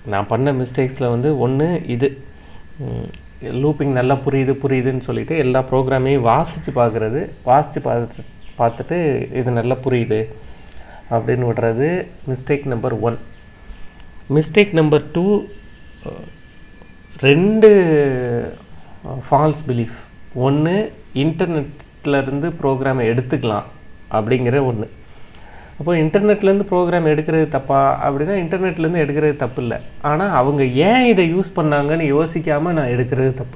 நான் பண்ண மிஸ்டேக்ஸில் வந்து ஒன்று இது லூப்பிங் நல்லா புரியுது புரியுதுன்னு சொல்லிட்டு எல்லா ப்ரோக்ராமையும் வாசித்து பார்க்குறது வாசித்து பார்த்துட்டு பார்த்துட்டு இது நல்லா புரியுது அப்படின்னு விடுறது mistake number one mistake number two ரெண்டு ஃபால்ஸ் பிலீஃப் ஒன்று இன்டர்நெட்லேருந்து ப்ரோக்ராமை எடுத்துக்கலாம் அப்படிங்கிற ஒன்று அப்போ இன்டர்நெட்லேருந்து ப்ரோக்ராம் எடுக்கிறது தப்பா அப்படின்னா இன்டர்நெட்லேருந்து எடுக்கிறது தப்பு இல்லை ஆனால் அவங்க ஏன் இதை யூஸ் பண்ணாங்கன்னு யோசிக்காமல் நான் எடுக்கிறது தப்பு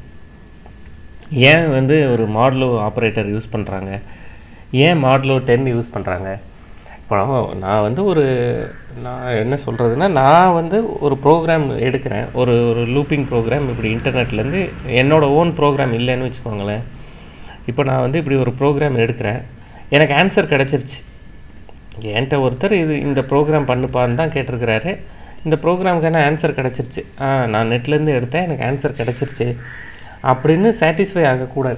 ஏன் வந்து ஒரு மாடலோ ஆப்ரேட்டர் யூஸ் பண்ணுறாங்க ஏன் மாடலோ டென் யூஸ் பண்ணுறாங்க இப்போ நான் வந்து ஒரு நான் என்ன சொல்கிறதுனா நான் வந்து ஒரு ப்ரோக்ராம் எடுக்கிறேன் ஒரு ஒரு லூப்பிங் ப்ரோக்ராம் இப்படி இன்டர்நெட்லேருந்து என்னோட ஓன் ப்ரோக்ராம் இல்லைன்னு வச்சுக்கோங்களேன் இப்போ நான் வந்து இப்படி ஒரு ப்ரோக்ராம் எடுக்கிறேன் எனக்கு ஆன்சர் கிடச்சிருச்சு என்கிட்ட ஒருத்தர் இது இந்த ப்ரோக்ராம் பண்ணுப்பான்னு தான் கேட்டிருக்கிறாரு இந்த ப்ரோக்ராமுக்கான ஆன்சர் கிடச்சிருச்சு ஆ நான் நெட்லேருந்து எடுத்தேன் எனக்கு ஆன்சர் கிடச்சிருச்சு அப்படின்னு சாட்டிஸ்ஃபை ஆகக்கூடாது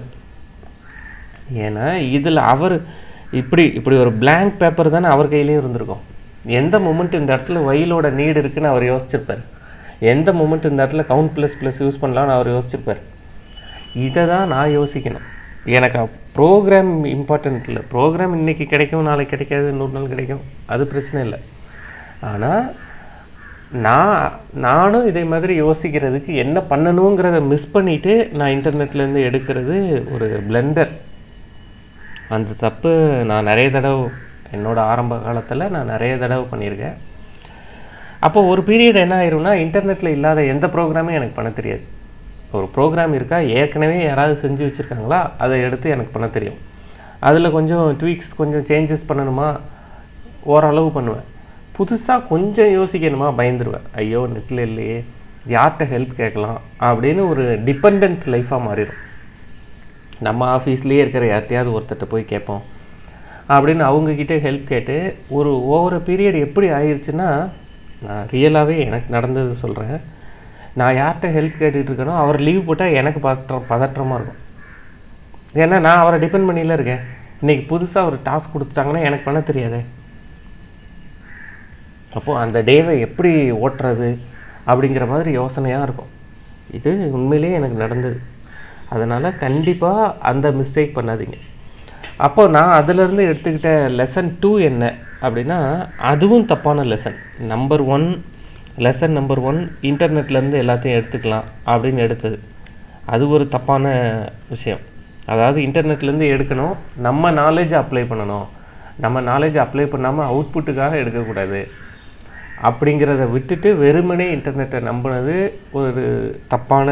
ஏன்னா இதில் அவர் இப்படி இப்படி ஒரு blank பேப்பர் தானே அவர் கையிலேயே இருந்திருக்கும் எந்த மூமெண்ட் இந்த இடத்துல வயலோட நீடு இருக்குன்னு அவர் யோசிச்சிருப்பார் எந்த மூமெண்ட் இந்த இடத்துல கவுண்ட் ப்ளஸ் ப்ளஸ் யூஸ் பண்ணலாம்னு அவர் யோசிச்சிருப்பார் இதை தான் நான் யோசிக்கணும் எனக்கு ப்ரோக்ராம் இம்பார்ட்டன்ட் இல்லை ப்ரோக்ராம் இன்னைக்கு கிடைக்கும் நாளைக்கு கிடைக்காது இன்னொரு நாள் கிடைக்கும் அது பிரச்சனை இல்லை ஆனால் நான் நானும் இதே மாதிரி யோசிக்கிறதுக்கு என்ன பண்ணணுங்கிறத மிஸ் பண்ணிவிட்டு நான் இன்டர்நெட்லேருந்து எடுக்கிறது ஒரு பிளெண்டர் அந்த தப்பு நான் நிறைய தடவை என்னோட ஆரம்ப காலத்தில் நான் நிறைய தடவை பண்ணியிருக்கேன் அப்போ ஒரு பீரியட் என்ன ஆயிரும்னா இன்டர்நெட்டில் இல்லாத எந்த ப்ரோக்ராமும் எனக்கு பண்ண தெரியாது ஒரு ப்ரோக்ராம் இருக்கா ஏற்கனவே யாராவது செஞ்சு வச்சுருக்காங்களா அதை எடுத்து எனக்கு பண்ண தெரியும் அதில் கொஞ்சம் ட்வீக்ஸ் கொஞ்சம் சேஞ்சஸ் பண்ணணுமா ஓரளவு பண்ணுவேன் புதுசாக கொஞ்சம் யோசிக்கணுமா பயந்துருவேன் ஐயோ நெட்டில் இல்லையே யார்கிட்ட ஹெல்ப் கேட்கலாம் அப்படின்னு ஒரு டிபெண்ட் லைஃபாக மாறிடும் நம்ம ஆஃபீஸ்லேயே இருக்கிற யார்கிட்டயாவது ஒருத்தர்கிட்ட போய் கேட்போம் அப்படின்னு அவங்கக்கிட்ட ஹெல்ப் கேட்டு ஒரு ஓவர பீரியட் எப்படி ஆயிடுச்சுன்னா நான் ரியலாகவே எனக்கு நடந்தது சொல்கிறேன் நான் யார்கிட்ட ஹெல்ப் கேட்டுட்டு இருக்கேனோ அவர் லீவ் போட்டால் எனக்கு பதற்றம் பதற்றமாக இருக்கும் ஏன்னா நான் அவரை டிபெண்ட் பண்ணியில இருக்கேன் இன்னைக்கு புதுசாக ஒரு டாஸ்க் கொடுத்துட்டாங்கன்னா எனக்கு பண்ண தெரியாதே அப்போது அந்த டேவை எப்படி ஓட்டுறது அப்படிங்கிற மாதிரி யோசனையாக இருக்கும் இது உண்மையிலேயே எனக்கு நடந்தது அதனால் கண்டிப்பாக அந்த மிஸ்டேக் பண்ணாதீங்க அப்போ நான் அதிலிருந்து எடுத்துக்கிட்ட லெசன் டூ என்ன அப்படின்னா அதுவும் தப்பான lesson number one lesson number one இன்டர்நெட்லேருந்து எல்லாத்தையும் எடுத்துக்கலாம் அப்படின்னு எடுத்தது அது ஒரு தப்பான விஷயம் அதாவது இன்டர்நெட்லேருந்து எடுக்கணும் நம்ம நாலேஜ் அப்ளை பண்ணணும் நம்ம நாலேஜ் அப்ளை பண்ணாமல் அவுட்புட்டுக்காக எடுக்கக்கூடாது அப்படிங்கிறத விட்டுட்டு வெறுமனே இன்டர்நெட்டை நம்பினது ஒரு தப்பான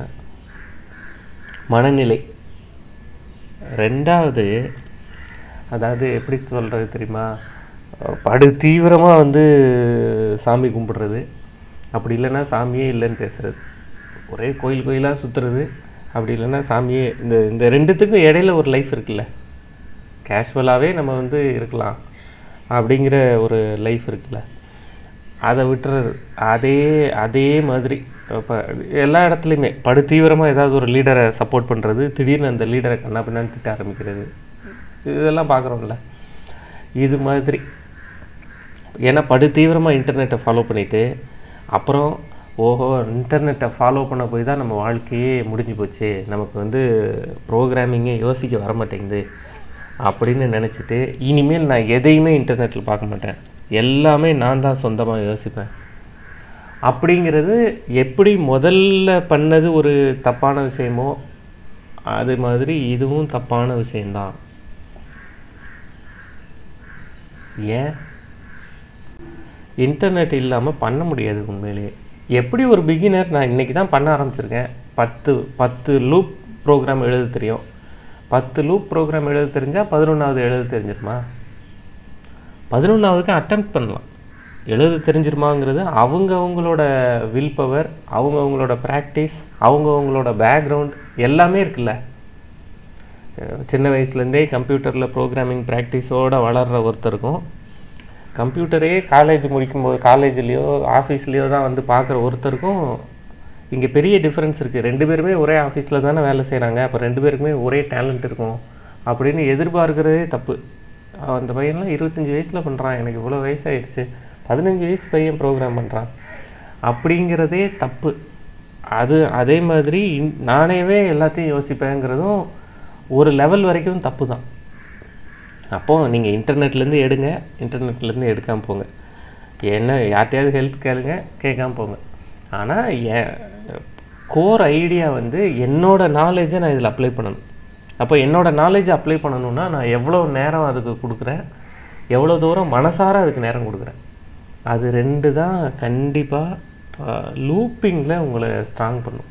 மனநிலை ரெண்டாவது அதாவது எப்படி சொல்கிறது தெரியுமா படு தீவிரமாக வந்து சாமி கும்பிடுறது அப்படி இல்லைன்னா சாமியே இல்லைன்னு பேசுறது ஒரே கோயில் கோயிலாக சுற்றுறது அப்படி இல்லைன்னா சாமியே இந்த இந்த ரெண்டுத்துக்கும் இடையில ஒரு லைஃப் இருக்குல்ல கேஷுவலாகவே நம்ம வந்து இருக்கலாம் அப்படிங்கிற ஒரு லைஃப் இருக்குல்ல அதை விட்டுறது அதே அதே மாதிரி இப்போ எல்லா இடத்துலையுமே படு தீவிரமாக ஏதாவது ஒரு லீடரை சப்போர்ட் பண்ணுறது திடீர்னு அந்த லீடரை கண்ணா பின்னான்னு திட்ட ஆரம்பிக்கிறது இதெல்லாம் பார்க்குறோம்ல இது மாதிரி ஏன்னா படு தீவிரமாக இன்டர்நெட்டை ஃபாலோ பண்ணிவிட்டு அப்புறம் ஓஹோ இன்டர்நெட்டை ஃபாலோ பண்ண போய் தான் நம்ம வாழ்க்கையே முடிஞ்சு போச்சு நமக்கு வந்து ப்ரோக்ராமிங்கே யோசிக்க வர மாட்டேங்குது அப்படின்னு நினச்சிட்டு இனிமேல் நான் எதையுமே இன்டர்நெட்டில் பார்க்க மாட்டேன் எல்லாமே நான் தான் சொந்தமாக யோசிப்பேன் அப்படிங்கிறது எப்படி முதல்ல பண்ணது ஒரு தப்பான விஷயமோ அது மாதிரி இதுவும் தப்பான விஷயம்தான் ஏன் இன்டர்நெட் இல்லாமல் பண்ண முடியாது உண்மையிலேயே எப்படி ஒரு பிகினர் நான் இன்றைக்கி தான் பண்ண ஆரம்பிச்சிருக்கேன் பத்து பத்து லூப் ப்ரோக்ராம் எழுத தெரியும் பத்து லூப் ப்ரோக்ராம் எழுத தெரிஞ்சால் பதினொன்றாவது எழுத தெரிஞ்சிருமா பதினொன்றாவதுக்கு அட்டம் பண்ணலாம் எழுத தெரிஞ்சிருமாங்கிறது அவங்க அவங்களோட வில் பவர் அவங்க அவங்களோட ப்ராக்டிஸ் அவங்க அவங்களோட பேக்ரவுண்ட் எல்லாமே இருக்குல்ல அஹ் சின்ன வயசுலேருந்தே கம்ப்யூட்டரில் ப்ரோக்ராமிங் ப்ராக்டிஸோடு வளர்கிற ஒருத்தருக்கும் கம்ப்யூட்டரே காலேஜ் முடிக்கும்போது காலேஜ்லேயோ ஆஃபீஸ்லேயோ தான் வந்து பார்க்குற ஒருத்தருக்கும் இங்கே பெரிய டிஃப்ரென்ஸ் இருக்குது ரெண்டு பேருமே ஒரே ஆஃபீஸில் தானே வேலை செய்கிறாங்க அப்போ ரெண்டு பேருக்குமே ஒரே டேலண்ட் இருக்கும் அப்படின்னு எதிர்பார்க்கிறதே தப்பு அந்த பையன்லாம் இருபத்தஞ்சி வயசில் பண்ணுறான் எனக்கு இவ்வளோ வயசாயிடுச்சு பதினஞ்சு வயசு பையன் ப்ரோக்ராம் பண்ணுறான் அப்படிங்கிறதே தப்பு அது அதே மாதிரி இன்- நானேவே எல்லாத்தையும் யோசிப்பேங்கிறதும் ஒரு லெவல் வரைக்கும் தப்பு தான் அப்போது நீங்கள் இன்டர்நெட்லேருந்து எடுங்க இன்டர்நெட்லேருந்து எடுக்காமல் போங்க என்ன யார்கிட்டயாவது ஹெல்ப் கேளுங்க கேட்காம போங்க ஆனால் என் கோர் ஐடியா வந்து என்னோட நாலேஜை நான் இதில் அப்ளை பண்ணணும் அப்போ என்னோட நாலேஜை அப்ளை பண்ணணும்னா நான் எவ்வளோ நேரம் அதுக்கு கொடுக்குறேன் எவ்வளோ தூரம் மனசார அதுக்கு நேரம் கொடுக்குறேன் அது ரெண்டு தான் கண்டிப்பாக லூப்பிங்கில் உங்களை ஸ்ட்ராங் பண்ணும்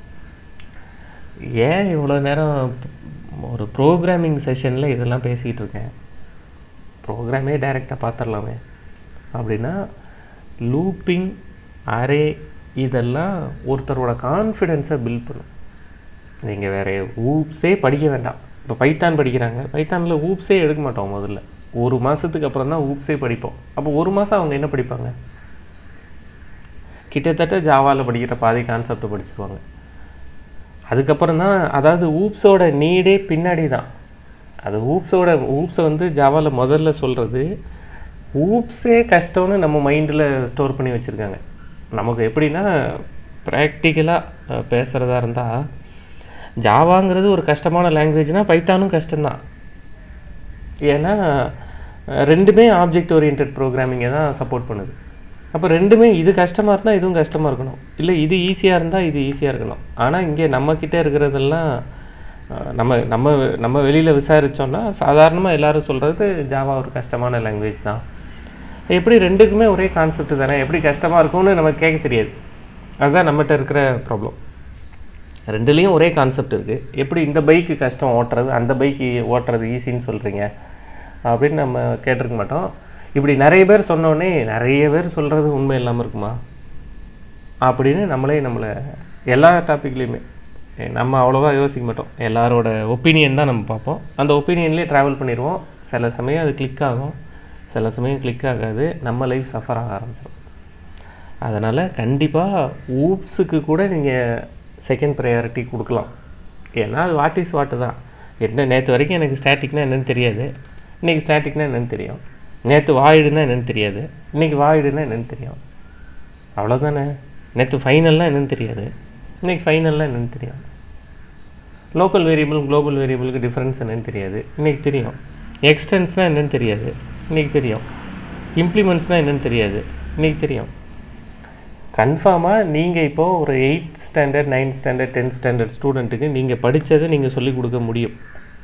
ஏன் இவ்வளோ நேரம் ஒரு ப்ரோக்ராமிங் செஷனில் இதெல்லாம் பேசிக்கிட்டு இருக்கேன் ப்ரோக்ராமே டைரெக்டாக பார்த்துடலாமே அப்படின்னா லூப்பிங் அரே இதெல்லாம் ஒருத்தரோட கான்ஃபிடென்ஸை பில்ட் பண்ணும் நீங்கள் வேறு ஊப்ஸே படிக்க வேண்டாம் இப்போ பைத்தான் படிக்கிறாங்க பைத்தானில் ஊப்ஸே எடுக்க மாட்டோம் முதல்ல ஒரு மாதத்துக்கு அப்புறம் தான் ஊப்ஸே படிப்போம் அப்போ ஒரு மாதம் அவங்க என்ன படிப்பாங்க கிட்டத்தட்ட ஜாவாவில் படிக்கிற பாதி கான்செப்டை படிச்சிருவாங்க அதுக்கப்புறம் தான் அதாவது ஊப்ஸோட நீடே பின்னாடி தான் அது ஊப்ஸோட ஊப்ஸை வந்து ஜாவாவில் முதல்ல சொல்கிறது ஊப்ஸே கஷ்டம்னு நம்ம மைண்டில் ஸ்டோர் பண்ணி வச்சுருக்காங்க நமக்கு எப்படின்னா ப்ராக்டிக்கலாக பேசுகிறதா இருந்தால் ஜாவாங்கிறது ஒரு கஷ்டமான லாங்குவேஜ்னால் பைத்தானும் கஷ்டம்தான் ஏன்னா அஹ், ரெண்டுமே ஆப்ஜெக்ட் ஓரியன்ட் ப்ரோக்ராமிங்கை தான் சப்போர்ட் பண்ணுது அப்போ ரெண்டுமே இது கஷ்டமாக இருந்தால் இதுவும் கஷ்டமாக இருக்கணும் இல்லை இது ஈஸியாக இருந்தால் இது ஈஸியாக இருக்கணும் ஆனால் இங்கே நம்மக்கிட்ட இருக்கிறதெல்லாம் அஹ், நம்ம நம்ம நம்ம வெளியில் விசாரித்தோம்னா சாதாரணமாக எல்லாரும் சொல்கிறது ஜாவா ஒரு கஷ்டமான லாங்குவேஜ் தான் எப்படி ரெண்டுக்குமே ஒரே கான்செப்ட் தானே எப்படி கஷ்டமாக இருக்கும்னு நமக்கு கேட்க தெரியாது அதுதான் நம்மகிட்ட இருக்கிற ப்ராப்ளம் ரெண்டுலேயும் ஒரே கான்செப்ட் இருக்குது எப்படி இந்த பைக்கு கஷ்டம் ஓட்டுறது அந்த பைக்கு ஓட்டுறது ஈஸின்னு சொல்கிறீங்க அப்படின்னு நம்ம கேட்டிருக்க மாட்டோம் இப்படி நிறைய பேர் சொன்னோடனே நிறைய பேர் சொல்கிறது உண்மை இல்லாமல் இருக்குமா அப்படின்னு நம்மளே நம்மளை எல்லா டாப்பிக்லேயுமே நம்ம அவ்வளோவா யோசிக்க மாட்டோம் எல்லாரோட ஒப்பீனியன் தான் நம்ம பார்ப்போம் அந்த ஒப்பீனியன்லேயே ட்ராவல் பண்ணிடுவோம் சில சமயம் அது கிளிக் ஆகும் சில சமயம் கிளிக் ஆகாது நம்ம லைஃப் சஃபர் ஆக ஆரம்பிச்சிடும் அதனால் கண்டிப்பாக ஊப்ஸுக்கு கூட நீங்கள் செகண்ட் ப்ரையாரிட்டி கொடுக்கலாம் ஏன்னா அது வாட் இஸ் வாட்டு தான் என்ன நேற்று வரைக்கும் எனக்கு ஸ்டாட்டிக்னா என்னன்னு தெரியாது இன்றைக்கி ஸ்டாட்டிக்னா என்னன்னு தெரியும் நேற்று வாயிடுனா என்னன்னு தெரியாது இன்றைக்கி வாயிடுனா என்னன்னு தெரியும் அவ்வளோதானே நேற்று ஃபைனல்லாம் என்னன்னு தெரியாது இன்றைக்கி ஃபைனல்லாம் என்னன்னு தெரியும் லோக்கல் வேரியபிள் குளோபல் வேரியபிளுக்கு டிஃப்ரென்ஸ் என்னன்னு தெரியாது இன்றைக்கி தெரியும் எக்ஸ்டென்ஸ்னால் என்னன்னு தெரியாது இன்றைக்கி தெரியும் இம்ப்ளிமெண்ட்ஸ்னால் என்னன்னு தெரியாது இன்றைக்கி தெரியும் கன்ஃபார்மாக நீங்கள் இப்போது ஒரு eight standard ninth standard tenth standard ஸ்டூடெண்ட்டுக்கு நீங்கள் படித்ததை நீங்கள் சொல்லிக் கொடுக்க முடியும்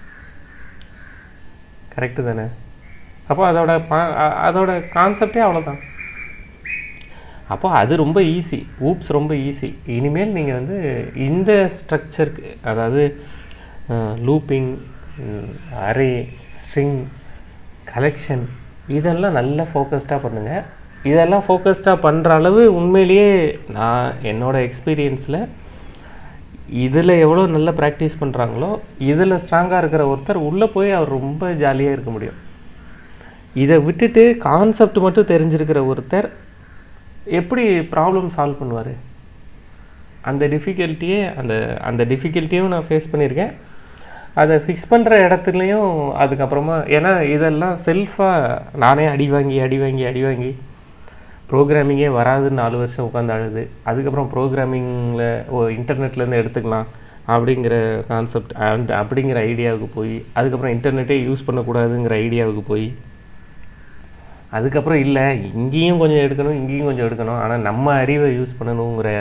கரெக்டு தானே அப்போ அதோட பா- அ- அதோட கான்செப்டே அவ்வளோதான் அப்போ அது ரொம்ப ஈஸி ஊப்ஸ் ரொம்ப ஈஸி இனிமேல் நீங்கள் வந்து இந்த ஸ்ட்ரக்சருக்கு அதாவது லூப்பிங் அரே ஸ்ட்ரிங் கலெக்ஷன் இதெல்லாம் நல்லா ஃபோக்கஸ்டாக பண்ணுங்கள் இதெல்லாம் ஃபோக்கஸ்டாக பண்ணுற அளவு உண்மையிலேயே நான் என்னோட எக்ஸ்பீரியன்ஸில் இதில் எவ்வளோ நல்லா ப்ராக்டிஸ் பண்ணுறாங்களோ இதில் ஸ்ட்ராங்காக இருக்கிற ஒருத்தர் உள்ளே போய் அவர் ரொம்ப ஜாலியாக இருக்க முடியும் இதை விட்டுட்டு கான்செப்ட் மட்டும் தெரிஞ்சிருக்கிற ஒருத்தர் எப்படி ப்ராப்ளம் சால்வ் பண்ணுவார் அந்த டிஃபிகல்ட்டியே அந்த அந்த டிஃபிகல்ட்டியும் நான் ஃபேஸ் பண்ணியிருக்கேன் அதை ஃபிக்ஸ் பண்ணுற இடத்துலையும் அதுக்கப்புறமா ஏன்னா இதெல்லாம் செல்ஃபாக நானே அடி வாங்கி அடி வாங்கி அடி வாங்கி ப்ரோக்ராமிங்கே வராதுன்னு நாலு வருஷம் உட்காந்து அழுது அதுக்கப்புறம் ப்ரோக்ராமிங்கில் ஓ இன்டர்நெட்லேருந்து எடுத்துக்கலாம் அப்படிங்கிற கான்செப்ட் அண்ட் அப்படிங்கிற ஐடியாவுக்கு போய் அதுக்கப்புறம் இன்டர்நெட்டே யூஸ் பண்ணக்கூடாதுங்கிற ஐடியாவுக்கு போய் அதுக்கப்புறம் இல்லை இங்கேயும் கொஞ்சம் எடுக்கணும் இங்கேயும் கொஞ்சம் எடுக்கணும் ஆனால் நம்ம அறிவை யூஸ் பண்ணணுங்கிற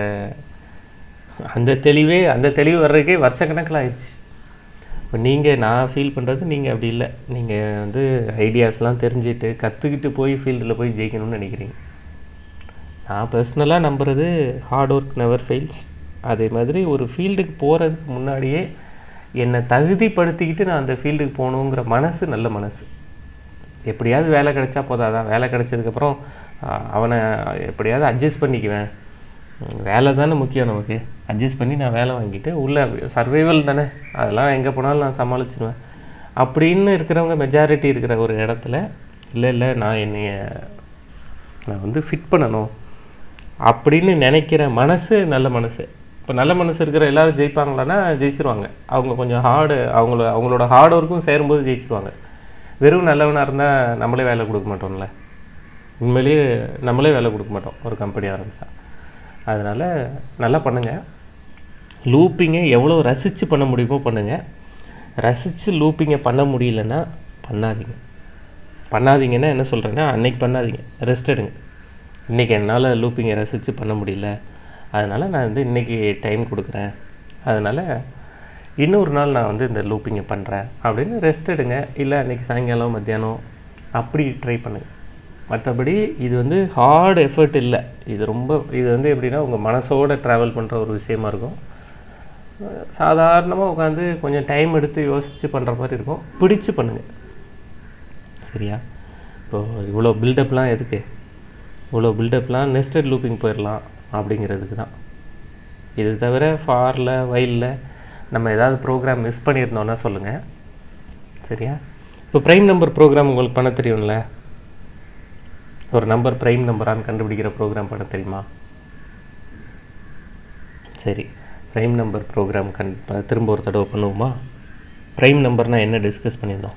அந்த தெளிவே அந்த தெளிவு வர்றதுக்கே வருஷக்கணக்கில் ஆயிடுச்சு இப்போ நீங்கள் நான் ஃபீல் பண்ணுறது நீங்கள் அப்படி இல்லை நீங்கள் வந்து ஐடியாஸ்லாம் தெரிஞ்சுட்டு கற்றுக்கிட்டு போய் ஃபீல்டில் போய் ஜெயிக்கணும்னு நினைக்கிறீங்க நான் பர்சனலாக நம்புறது ஹார்ட் ஒர்க் நெவர் ஃபெயில்ஸ் அதே மாதிரி ஒரு ஃபீல்டுக்கு போகிறதுக்கு முன்னாடியே என்னை தகுதிப்படுத்திக்கிட்டு நான் அந்த ஃபீல்டுக்கு போகணுங்கிற மனசு நல்ல மனசு எப்படியாவது வேலை கிடைச்சா போதாதான் வேலை கிடைச்சதுக்கப்புறம் ஆஹ், அவனை எப்படியாவது அட்ஜஸ்ட் பண்ணிக்குவேன் உம், வேலை தானே முக்கியம் நமக்கு அட்ஜஸ்ட் பண்ணி நான் வேலை வாங்கிட்டு உள்ள சர்வைவல் தானே அதெல்லாம் எங்கே போனாலும் நான் சமாளிச்சிடுவேன் அப்படின்னு இருக்கிறவங்க மெஜாரிட்டி இருக்கிற ஒரு இடத்துல இல்லை இல்லை நான் என்னைய நான் வந்து ஃபிட் பண்ணணும் அப்படின்னு நினைக்கிற மனசு நல்ல மனசு இப்போ நல்ல மனசு இருக்கிற எல்லாரும் ஜெயிப்பாங்களான்னா ஜெயிச்சிருவாங்க அவங்க கொஞ்சம் ஹார்டு அவங்கள அவங்களோட ஹார்ட் ஒர்க்கும் சேரும்போது ஜெயிச்சிருவாங்க வெறும் நல்லவனாக இருந்தால் நம்மளே வேலை கொடுக்க மாட்டோம்ல உண்மையிலேயே நம்மளே வேலை கொடுக்க மாட்டோம் ஒரு கம்பெனி ஆரம்பித்தா அதனால் நல்லா பண்ணுங்கள் லூப்பிங்கை எவ்வளோ ரசித்து பண்ண முடியுமோ பண்ணுங்கள் ரசித்து லூப்பிங்கை பண்ண முடியலன்னா பண்ணாதீங்க பண்ணாதீங்கன்னா என்ன சொல்கிறேன்னா அன்னைக்கு பண்ணாதீங்க ரெஸ்ட் எடுங்க இன்றைக்கி என்னால் லூப்பிங்கை ரசித்து பண்ண முடியல அதனால் நான் வந்து இன்றைக்கி டைம் கொடுக்குறேன் அதனால் இன்னொரு நாள் நான் வந்து இந்த லூப்பிங்கை பண்ணுறேன் அப்படின்னு ரெஸ்ட் எடுங்க இல்லை அன்றைக்கி சாயங்காலம் மத்தியானம் அப்படி ட்ரை பண்ணுங்கள் மற்றபடி இது வந்து ஹார்ட் எஃபர்ட் இல்லை இது ரொம்ப இது வந்து எப்படின்னா உங்கள் மனசோட ட்ராவல் பண்ணுற ஒரு விஷயமா இருக்கும் சாதாரணமாக உட்காந்து கொஞ்சம் டைம் எடுத்து யோசித்து பண்ணுற மாதிரி இருக்கும் பிடிச்சு பண்ணுங்கள் சரியா இப்போது இவ்வளோ பில்டப்லாம் எதுக்கு இவ்வளோ பில்டப்லாம் நெஸ்டட் லூப்பிங் போயிடலாம் அப்படிங்கிறதுக்கு தான் இது தவிர ஃபாரில் வயலில் நம்ம ஏதாவது ப்ரோக்ராம் மிஸ் பண்ணியிருந்தோன்னா சொல்லுங்கள் சரியா இப்போ ப்ரைம் நம்பர் ப்ரோக்ராம் உங்களுக்கு பண்ண தெரியும்ல ஒரு நம்பர் ப்ரைம் நம்பரான்னு கண்டுபிடிக்கிற ப்ரோக்ராம் பண்ண தெரியுமா சரி ப்ரைம் நம்பர் ப்ரோக்ராம் கண் ப- திரும்ப ஒரு தடவை பண்ணுவோமா ப்ரைம் நம்பர்னால் என்ன டிஸ்கஸ் பண்ணியிருந்தோம்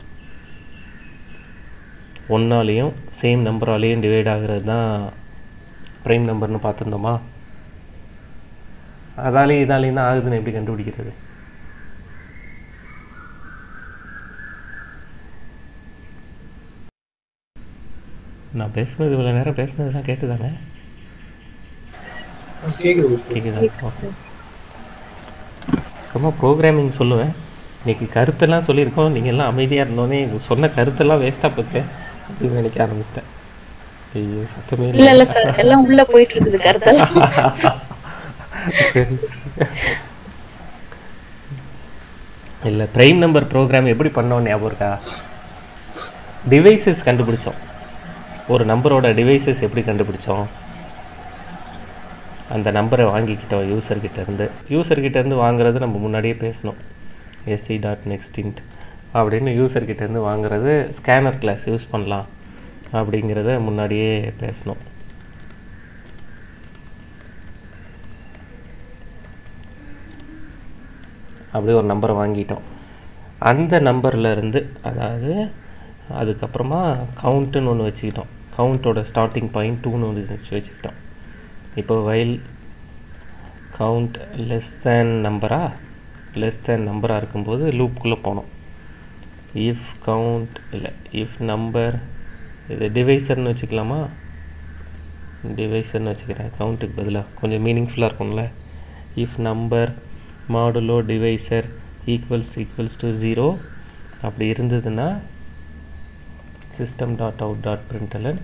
ஒன்னாலேயும் சேம் நம்பராலேயும் டிவைட் ஆகிறது தான் ப்ரைம் நம்பர்னு பார்த்துருந்தோமா அதாலேயும் இதாலேயும் தான் ஆகுதுன்னு எப்படி கண்டுபிடிக்கிறது நான் பேசுனது இவ்வளோ நேரம் பேசுனதுலாம் கேட்டுதானே கேக்குது கேட்குதா ஓகே ரொம்ப ப்ரோக்ராமிங் சொல்லுவேன் இன்னைக்கு கருத்தெல்லாம் சொல்லியிருக்கோம் நீங்கள் எல்லாம் அமைதியாக இருந்தோன்னே சொன்ன கருத்தெல்லாம் வேஸ்ட்டாக போச்சு அப்படின்னு நினைக்க ஆரம்பிச்சிட்டேன் ஐயோ சத்தமே இல்ல இல்ல சார் எல்லாம் உள்ள போயிட்டு இருக்குது கருத்தெல்லாம் சரி இல்லை ப்ரைம் நம்பர் ப்ரோக்ராம் எப்படி பண்ணோம் ஞாபகம் இருக்கா டிவைசஸ் கண்டுபிடிச்சோம் ஒரு நம்பரோட டிவைசஸ் எப்படி கண்டுபிடிச்சோம் அந்த நம்பரை வாங்கிக்கிட்டோம் யூசர்கிட்ட இருந்து யூசர்கிட்ட இருந்து வாங்குறது நம்ம முன்னாடியே பேசணும் எஸ்சி டாட் நெக்ஸ்ட் இன்ட் அப்படின்னு யூசர்கிட்ட இருந்து வாங்குறது ஸ்கேனர் கிளாஸ் யூஸ் பண்ணலாம் அப்படிங்கிறத முன்னாடியே பேசணும் அப்படியே ஒரு நம்பரை வாங்கிட்டோம் அந்த நம்பர்ல இருந்து அதாவது அதுக்கப்புறமா கவுண்ட்டுன்னு ஒன்று வச்சுக்கிட்டோம் கவுண்ட்டோட ஸ்டார்டிங் பாயிண்ட் டூன்னு ஒன்று வச்சு வச்சுக்கிட்டோம் இப்போ வயல் கவுண்ட் லெஸ் தேன் நம்பரா லெஸ் தேன் நம்பராக இருக்கும்போது லூப்புக்குள்ளே போனோம் இஃப் கவுண்ட் இல்லை இஃப் நம்பர் இது டிவைசர்னு வச்சுக்கலாமா டிவைசர்னு வச்சுக்கிறேன் கவுண்ட்டுக்கு பதிலாக கொஞ்சம் மீனிங்ஃபுல்லாக இருக்கும்ல if number modulo divisor equals equals to zero அப்படி இருந்ததுன்னா system dot out dot println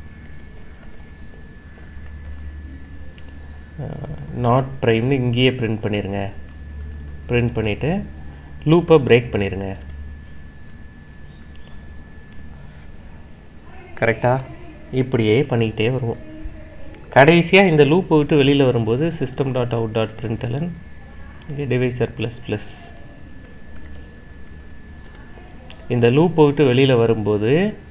not ப்ரைம்னு இங்கேயே பிரிண்ட் பண்ணிடுங்க பிரிண்ட் பண்ணிவிட்டு லூப்பை பிரேக் பண்ணிடுங்க கரெக்டாக இப்படியே பண்ணிக்கிட்டே வருவோம் கடைசியாக இந்த லூப்பை விட்டு வெளியில் வரும்போது system dot out dot println இங்கே டிவைசர் ப்ளஸ் ப்ளஸ் இந்த லூப்பை விட்டு வெளியில் வரும்போது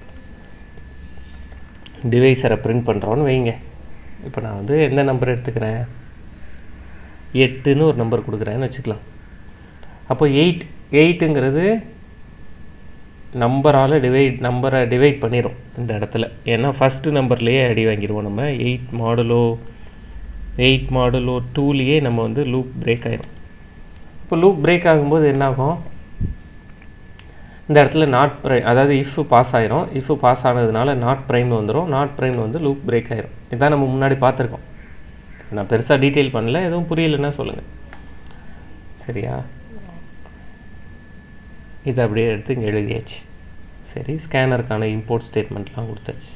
டிவைசரை பிரிண்ட் பண்ணுறோன்னு வைங்க இப்போ நான் வந்து எந்த நம்பர் எடுத்துக்கிறேன் எட்டுன்னு ஒரு நம்பர் கொடுக்குறேன்னு வச்சுக்கலாம் அப்போ எயிட் எயிட்டுங்கிறது நம்பரால் டிவைட் நம்பரை டிவைட் பண்ணிடும் இந்த இடத்துல ஏன்னா ஃபஸ்ட்டு நம்பர்லேயே அடி வாங்கிடுவோம் நம்ம எயிட் மாடலோ எயிட் மாடலோ டூலேயே நம்ம வந்து லூப் பிரேக் ஆயிரும் இப்போ லூப் பிரேக் ஆகும்போது என்னாகும் இந்த இடத்துல நாட் ப்ரைம் அதாவது இஃப் பாஸ் ஆயிரும் இஃப் பாஸ் ஆனதுனால நாட் ப்ரைம்னு வந்துடும் நாட் ப்ரைம் வந்து லூப் பிரேக் ஆயிரும் இதான் நம்ம முன்னாடி பார்த்துருக்கோம் நான் பெருசாக டீட்டெயில் பண்ணல எதுவும் புரியலைன்னா சொல்லுங்கள் சரியா இதை அப்படியே எடுத்து இங்கே எழுதியாச்சு சரி ஸ்கேனருக்கான இம்போர்ட் ஸ்டேட்மெண்ட்லாம் கொடுத்தாச்சு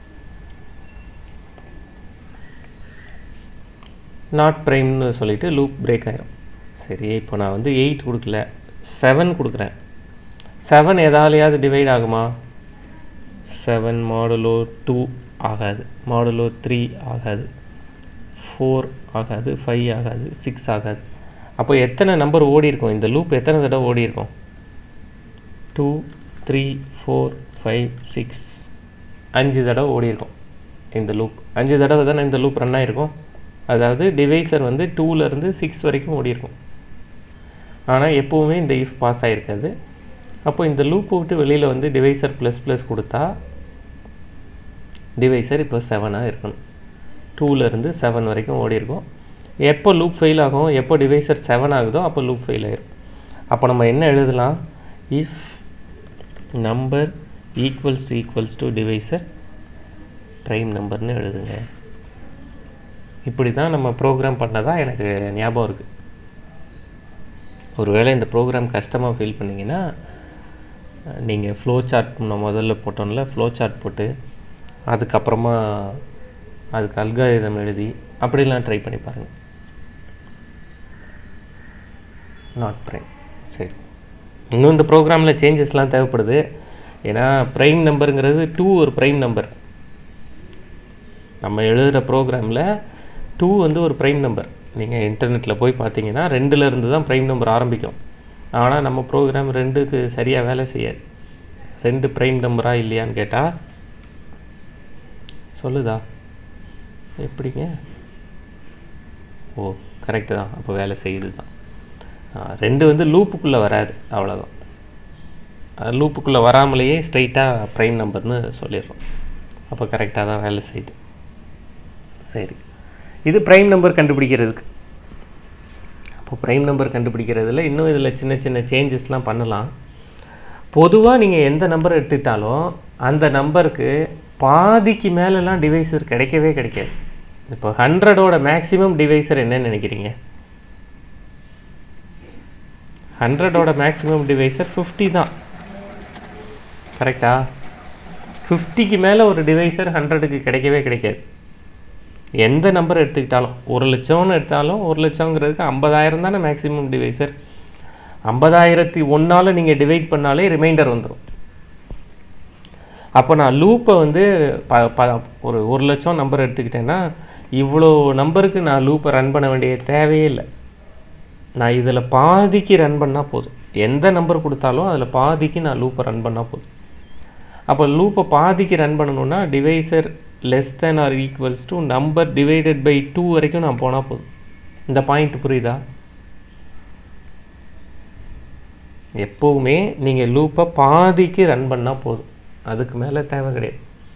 நாட் ப்ரைம்னு சொல்லிட்டு லூப் பிரேக் ஆயிரும் சரி இப்போ நான் வந்து எயிட் கொடுக்கல செவன் கொடுக்குறேன் செவன் எதாலையாவது டிவைட் ஆகுமா செவன் மாடுலோ டூ ஆகாது மாடுலோ த்ரீ ஆகாது ஃபோர் ஆகாது ஃபைவ் ஆகாது சிக்ஸ் ஆகாது அப்போ எத்தனை நம்பர் ஓடி இருக்கும் இந்த லூப் எத்தனை தடவை ஓடி இருக்கும் two three four five six அஞ்சு தடவை ஓடி இருக்கும் இந்த லூப் அஞ்சு தடவை தானே இந்த லூப் ரன் ஆகிருக்கும் அதாவது டிவைசர் வந்து டூலேருந்து சிக்ஸ் வரைக்கும் ஓடி இருக்கும் ஆனால் எப்போவுமே இந்த இஃப் பாஸ் ஆகிருக்காது அப்போ இந்த லூப்பை விட்டு வெளியில் வந்து டிவைசர் ப்ளஸ் ப்ளஸ் கொடுத்தா டிவைசர் இப்போ செவனாக இருக்கணும் டூலேருந்து செவன் வரைக்கும் ஓடி இருக்கும் எப்போ லூப் ஃபெயில் ஆகும் எப்போ டிவைசர் செவன் ஆகுதோ அப்போ லூப் ஃபெயில் ஆயிரும் அப்போ நம்ம என்ன எழுதலாம் if number equals to equals to divisor prime நம்பர்னு எழுதுங்க இப்படி தான் நம்ம ப்ரோக்ராம் பண்ணதா எனக்கு ஞாபகம் இருக்குது ஒருவேளை இந்த ப்ரோக்ராம் கஷ்டமாக ஃபீல் பண்ணீங்கன்னா நீங்கள் ஃப்ளோ சார்ட் நான் முதல்ல போட்டோம்ல ஃப்ளோ சார்ட் போட்டு அதுக்கப்புறமா அதுக்கு அல்காரிதம் எழுதி அப்படிலாம் ட்ரை பண்ணி பாருங்கள் நாட் ப்ரைம் சரி இன்னும் இந்த ப்ரோக்ராமில் சேஞ்சஸ்லாம் தேவைப்படுது ஏன்னா ப்ரைம் நம்பருங்கிறது டூ ஒரு ப்ரைம் நம்பர் நம்ம எழுதுகிற ப்ரோக்ராமில் டூ வந்து ஒரு ப்ரைம் நம்பர் நீங்கள் இன்டர்நெட்டில் போய் பார்த்தீங்கன்னா ரெண்டுல இருந்து தான் ப்ரைம் நம்பர் ஆரம்பிக்கும் ஆனால் நம்ம ப்ரோக்ராம் ரெண்டுக்கு சரியாக வேலை செய்யாது ரெண்டு ப்ரைம் நம்பரா இல்லையான்னு கேட்டால் சொல்லுதா எப்படிங்க ஓ கரெக்டு தான் அப்போ வேலை செய்யுது தான் ஆ, ரெண்டு வந்து லூப்புக்குள்ளே வராது அவ்வளோதான் லூப்புக்குள்ளே வராமலேயே ஸ்ட்ரைட்டாக ப்ரைம் நம்பர்னு சொல்லிடுறோம் அப்போ கரெக்டாக தான் வேலை செய்யுது சரி இது ப்ரைம் நம்பர் கண்டுபிடிக்கிறதுக்கு அப்போ ப்ரைம் நம்பர் கண்டுபிடிக்கிறதுல இன்னும் இதில் சின்ன சின்ன சேஞ்சஸ்லாம் பண்ணலாம் பொதுவாக நீங்கள் எந்த நம்பர் எடுத்துக்கிட்டாலும் அந்த நம்பருக்கு பாதிக்கு மேலெலாம் டிவைசர் கிடைக்கவே கிடைக்காது இப்போ ஹண்ட்ரடோட மேக்ஸிமம் டிவைசர் என்னன்னு நினைக்கிறீங்க ஹண்ட்ரடோட மேக்ஸிமம் டிவைசர் ஃபிஃப்டி தான் கரெக்டா ஃபிஃப்டிக்கு மேலே ஒரு டிவைசர் ஹண்ட்ரடுக்கு கிடைக்கவே கிடைக்காது எந்த நம்பர் எடுத்துக்கிட்டாலும் ஒரு லட்சம்னு எடுத்தாலும் ஒரு லட்சங்கிறதுக்கு ஐம்பதாயிரம் தானே மேக்ஸிமம் டிவைசர் ஐம்பதாயிரத்தி ஒன்றால் நீங்கள் டிவைட் பண்ணாலே ரிமைண்டர் வந்துடும் அப்போ நான் லூப்பை வந்து ப ப ஒரு ஒரு லட்சம் நம்பர் எடுத்துக்கிட்டேன்னா இவ்வளோ நம்பருக்கு நான் லூப்பை ரன் பண்ண வேண்டிய தேவையே இல்லை நான் இதில் பாதிக்கு ரன் பண்ணால் போதும் எந்த நம்பர் கொடுத்தாலும் அதில் பாதிக்கு நான் லூப்பை ரன் பண்ணால் போதும் அப்போ லூப்பை பாதிக்கு ரன் பண்ணணும்னா divisor less than or equals to number divided by two வரைக்கும் நான் போனால் போதும் இந்த பாயிண்ட் புரியுதா எப்போவுமே நீங்கள் லூப்பை பாதிக்கு ரன் பண்ணால் போதும் அதுக்கு மேலே தேவை கிடையாது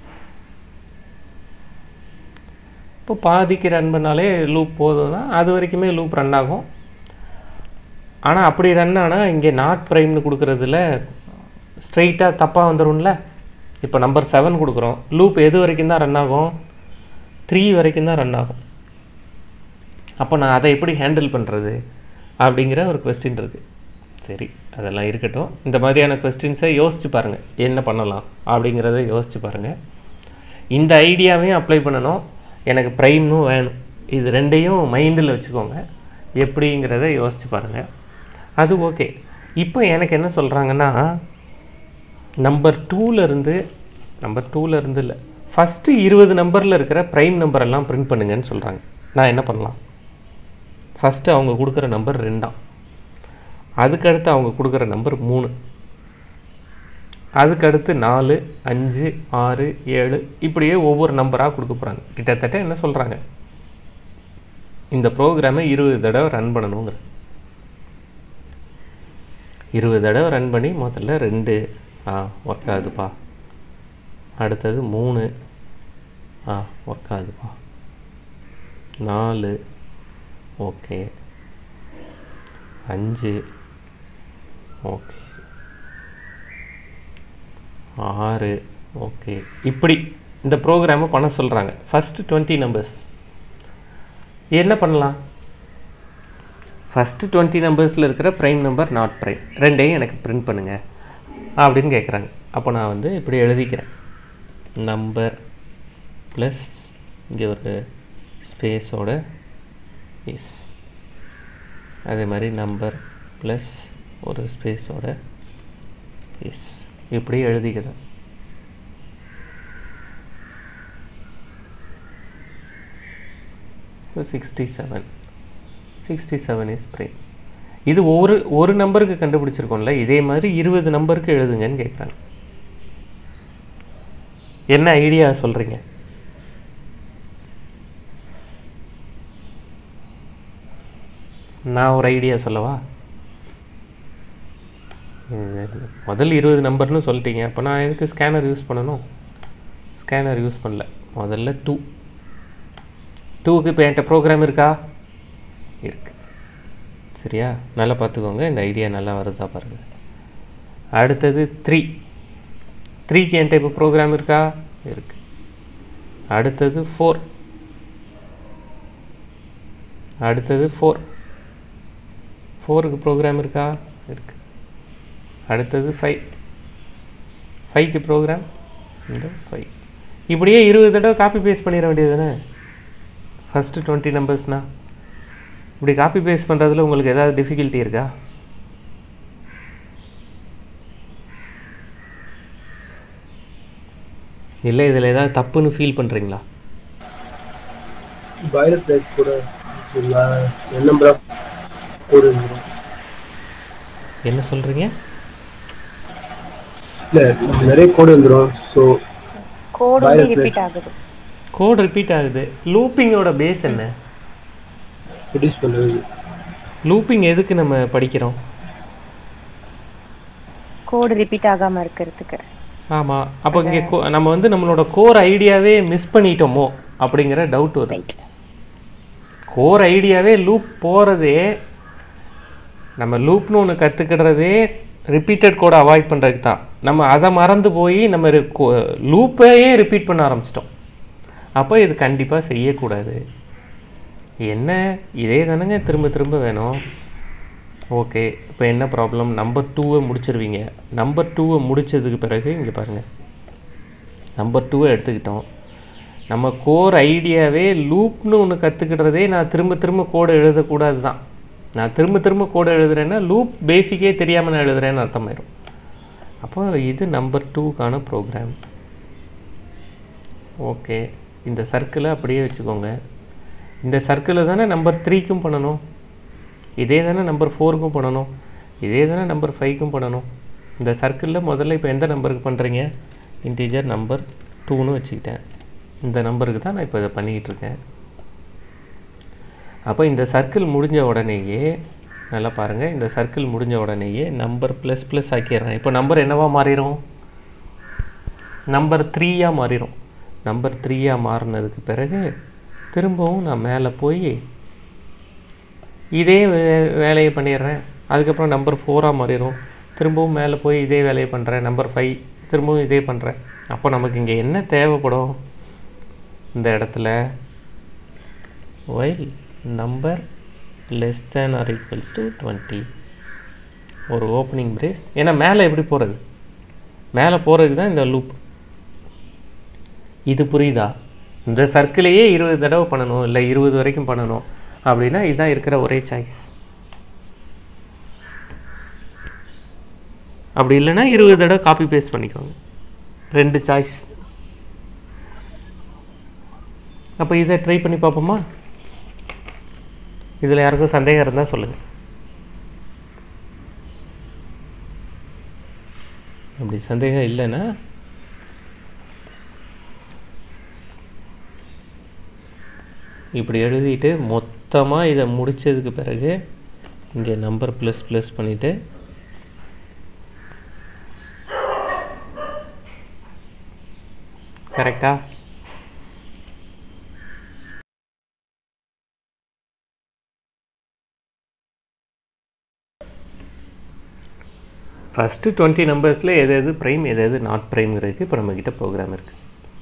இப்போ பாதிக்கு ரன் பண்ணாலே லூப் போதும்னா அது வரைக்குமே லூப் ரன் ஆகும் ஆனால் அப்படி ரன் ஆனால் இங்கே நாட் ப்ரைம்னு கொடுக்குறதுல ஸ்ட்ரைட்டாக தப்பாக வந்துடும்ல இப்போ நம்பர் செவன் கொடுக்குறோம் லூப் எது வரைக்கும் தான் ரன் ஆகும் த்ரீ வரைக்கும் தான் ரன் ஆகும் அப்போ நான் அதை எப்படி ஹேண்டில் பண்ணுறது அப்படிங்கிற ஒரு கொஸ்டின் இருக்குது சரி அதெல்லாம் இருக்கட்டும் இந்த மாதிரியான கொஸ்டின்ஸை யோசிச்சு பாருங்கள் என்ன பண்ணலாம் அப்படிங்கிறத யோசிச்சு பாருங்கள் இந்த ஐடியாவையும் அப்ளை பண்ணணும் எனக்கு ப்ரைம்னும் வேணும் இது ரெண்டையும் மைண்டில் வச்சுக்கோங்க எப்படிங்கிறத யோசிச்சு பாருங்கள் அது ஓகே இப்போ எனக்கு என்ன சொல்கிறாங்கன்னா நம்பர் டூலேருந்து நம்பர் டூலேருந்து இல்லை ஃபஸ்ட்டு இருபது நம்பரில் இருக்கிற ப்ரைம் நம்பர் எல்லாம் பிரிண்ட் பண்ணுங்கன்னு சொல்கிறாங்க நான் என்ன பண்ணலாம் ஃபஸ்ட்டு அவங்க கொடுக்குற நம்பர் ரெண்டாம் அதுக்கடுத்து அவங்க கொடுக்குற நம்பர் மூணு அதுக்கடுத்து நாலு அஞ்சு ஆறு ஏழு இப்படியே ஒவ்வொரு நம்பராக கொடுக்க போகிறாங்க கிட்டத்தட்ட என்ன சொல்கிறாங்க இந்த ப்ரோக்ராமை இருபது தடவை ரன் பண்ணணுங்கிற இருபது தடவை ரன் பண்ணி முதல்ல ரெண்டு ஆ ஒர்க் ஆகுதுப்பா அடுத்தது மூணு ஆ ஒர்க் ஆகுதுப்பா நாலு ஓகே அஞ்சு ஓகே ஆறு ஓகே இப்படி இந்த ப்ரோக்ராமை பண்ண சொல்கிறாங்க ஃபஸ்ட்டு டுவெண்ட்டி நம்பர்ஸ் என்ன பண்ணலாம் ஃபஸ்ட்டு டுவெண்ட்டி நம்பர்ஸில் இருக்கிற ப்ரைம் நம்பர் நாட் ப்ரைம் ரெண்டையும் எனக்கு பிரிண்ட் பண்ணுங்கள் அப்படின்னு கேட்குறாங்க அப்போ நான் வந்து இப்படி எழுதிக்கிறேன் நம்பர் ப்ளஸ் இங்கே ஒரு ஸ்பேஸோட இஸ் அதே மாதிரி நம்பர் ப்ளஸ் ஒரு ஸ்பேஸோட இஸ் இப்படி எழுதிக்கிறேன் sixty seven sixty seven is prime இது ஒரு ஒரு நம்பருக்கு கண்டுபிடிச்சிருக்கோம்ல இதே மாதிரி இருபது நம்பருக்கு எழுதுங்கன்னு கேட்குறாங்க என்ன ஐடியா சொல்கிறீங்க நான் ஒரு ஐடியா சொல்லவா இது முதல் இருபது நம்பர்னு சொல்லிட்டீங்க அப்போ நான் எதுக்கு ஸ்கேனர் யூஸ் பண்ணணும் ஸ்கேனர் யூஸ் பண்ணல முதல்ல டூ டூக்கு இப்போ என்கிட்ட ப்ரோக்ராம் இருக்கா இருக்கு சரியா நல்லா பார்த்துக்கோங்க இந்த ஐடியா நல்லா வருதா பாருங்கள் அடுத்தது த்ரீ த்ரீக்கு என்கிட்ட இப்போ ப்ரோக்ராம் இருக்கா இருக்கு அடுத்தது ஃபோர் அடுத்தது ஃபோர் ஃபோருக்கு ப்ரோக்ராம் இருக்கா இருக்கு அடுத்தது ஃபைவ் ஃபைவ்க்கு ப்ரோக்ராம் இந்த ஃபைவ் இப்படியே இருபது தடவை காப்பி பேஸ்ட் பண்ணிட வேண்டியது தானே ஃபஸ்ட்டு டுவெண்ட்டி நம்பர்ஸ்னா இப்படி காப்பி பேஸ்ட் பண்ணுறதுல உங்களுக்கு ஏதாவது டிஃபிகல்ட்டி இருக்கா இல்லை இதில் ஏதாவது தப்புன்னு ஃபீல் பண்ணுறீங்களா பாய்லர் பிளேட் கூட என் நம்பர் ஆஃப் கோடு வந்துடும் என்ன சொல்கிறீங்க இல்லை நிறைய கோடு வந்துடும் ஸோ கோடு Violet வந்து ரிப்பீட் ஆகுது கோட் ரிப்பீட் ஆகுது லூப்பிங்கோட பேஸ் என்ன ரெடியூஸ் பண்ணுறது லூப்பிங் எதுக்கு நம்ம படிக்கிறோம் கோடு ரிப்பீட் ஆகாம இருக்கிறதுக்கு ஆமாம் அப்போ இங்கே நம்ம வந்து நம்மளோட கோர் ஐடியாவே மிஸ் பண்ணிட்டோமோ அப்படிங்கிற டவுட் வருது ரைட் கோர் ஐடியாவே லூப் போகிறதே நம்ம லூப்னு ஒன்று கற்றுக்கிடுறதே ரிப்பீட்டட் கோடை அவாய்ட் பண்ணுறதுக்கு தான் நம்ம அதை மறந்து போய் நம்ம லூப்பையே ரிப்பீட் பண்ண ஆரம்பிச்சிட்டோம் அப்போ இது கண்டிப்பாக செய்யக்கூடாது என்ன இதே தானேங்க திரும்ப திரும்ப வேணும் ஓகே இப்போ என்ன ப்ராப்ளம் நம்பர் டூவை முடிச்சிருவீங்க நம்பர் டூவை முடிச்சதுக்கு பிறகு இங்கே பாருங்கள் நம்பர் டூவை எடுத்துக்கிட்டோம் நம்ம கோர் ஐடியாவே லூப்னு ஒன்று கற்றுக்கிடுறதே நான் திரும்ப திரும்ப கோடை எழுதக்கூடாது தான் நான் திரும்ப திரும்ப கோடை எழுதுறேன்னா லூப் பேசிக்கே தெரியாமல் நான் எழுதுறேன்னு அர்த்தமாயிரும் அப்போ இது நம்பர் டூக்கான ப்ரோக்ராம் ஓகே இந்த சர்க்கிளை அப்படியே வச்சுக்கோங்க இந்த சர்க்கிளை தானே நம்பர் த்ரீக்கும் பண்ணணும் இதே தானே நம்பர் ஃபோருக்கும் பண்ணணும் இதே தானே நம்பர் ஃபைவ்க்கும் பண்ணணும் இந்த சர்க்கிளில் முதல்ல இப்போ எந்த நம்பருக்கு பண்ணுறீங்க இன்டீஜர் நம்பர் டூன்னு வச்சுக்கிட்டேன் இந்த நம்பருக்கு தான் நான் இப்போ இதை பண்ணிக்கிட்டு இருக்கேன் அப்போ இந்த சர்க்கிள் முடிஞ்ச உடனேயே நல்லா பாருங்கள் இந்த சர்க்கிள் முடிஞ்ச உடனேயே நம்பர் ப்ளஸ் ப்ளஸ் ஆக்கிடுறேன் இப்போ நம்பர் என்னவா மாறிடும் நம்பர் த்ரீயாக மாறிடும் நம்பர் த்ரீயாக மாறினதுக்கு பிறகு திரும்பவும் நான் மேலே போய் இதே வே- வேலையை பண்ணிடுறேன் அதுக்கப்புறம் நம்பர் ஃபோராக மாறிடும் திரும்பவும் மேலே போய் இதே வேலையை பண்ணுறேன் நம்பர் ஃபைவ் திரும்பவும் இதே பண்ணுறேன் அப்போ நமக்கு இங்கே என்ன தேவைப்படும் இந்த இடத்துல while number less than or equals to twenty ஒரு ஓப்பனிங் பிரேஸ் ஏன்னா மேலே எப்படி போகிறது மேலே போகிறதுக்கு தான் இந்த லூப் இது புரியுதா இந்த சர்க்கிளையே இருபது தடவை பண்ணணும் இல்லை இருபது வரைக்கும் பண்ணணும் அப்படின்னா இதுதான் இருக்கிற ஒரே சாய்ஸ் அப்படி இல்லைன்னா இருபது தடவை காப்பி பேஸ்ட் பண்ணிக்கோங்க ரெண்டு சாய்ஸ் அப்போ இதை ட்ரை பண்ணி பார்ப்போமா இதில் யாருக்கும் சந்தேகம் இருந்தால் சொல்லுங்கள் அப்படி சந்தேகம் இல்லைன்னா இப்படி எழுதிட்டு மொத்தமாக இதை முடிச்சதுக்கு பிறகு இங்கே நம்பர் ப்ளஸ் ப்ளஸ் பண்ணிவிட்டு கரெக்டா ஃபஸ்ட்டு டுவெண்ட்டி நம்பர்ஸில் எது எது ப்ரைம் எது எது நாட் ப்ரைம்ங்கிறதுக்கு இப்போ நம்மக்கிட்ட ப்ரோக்ராம் இருக்குது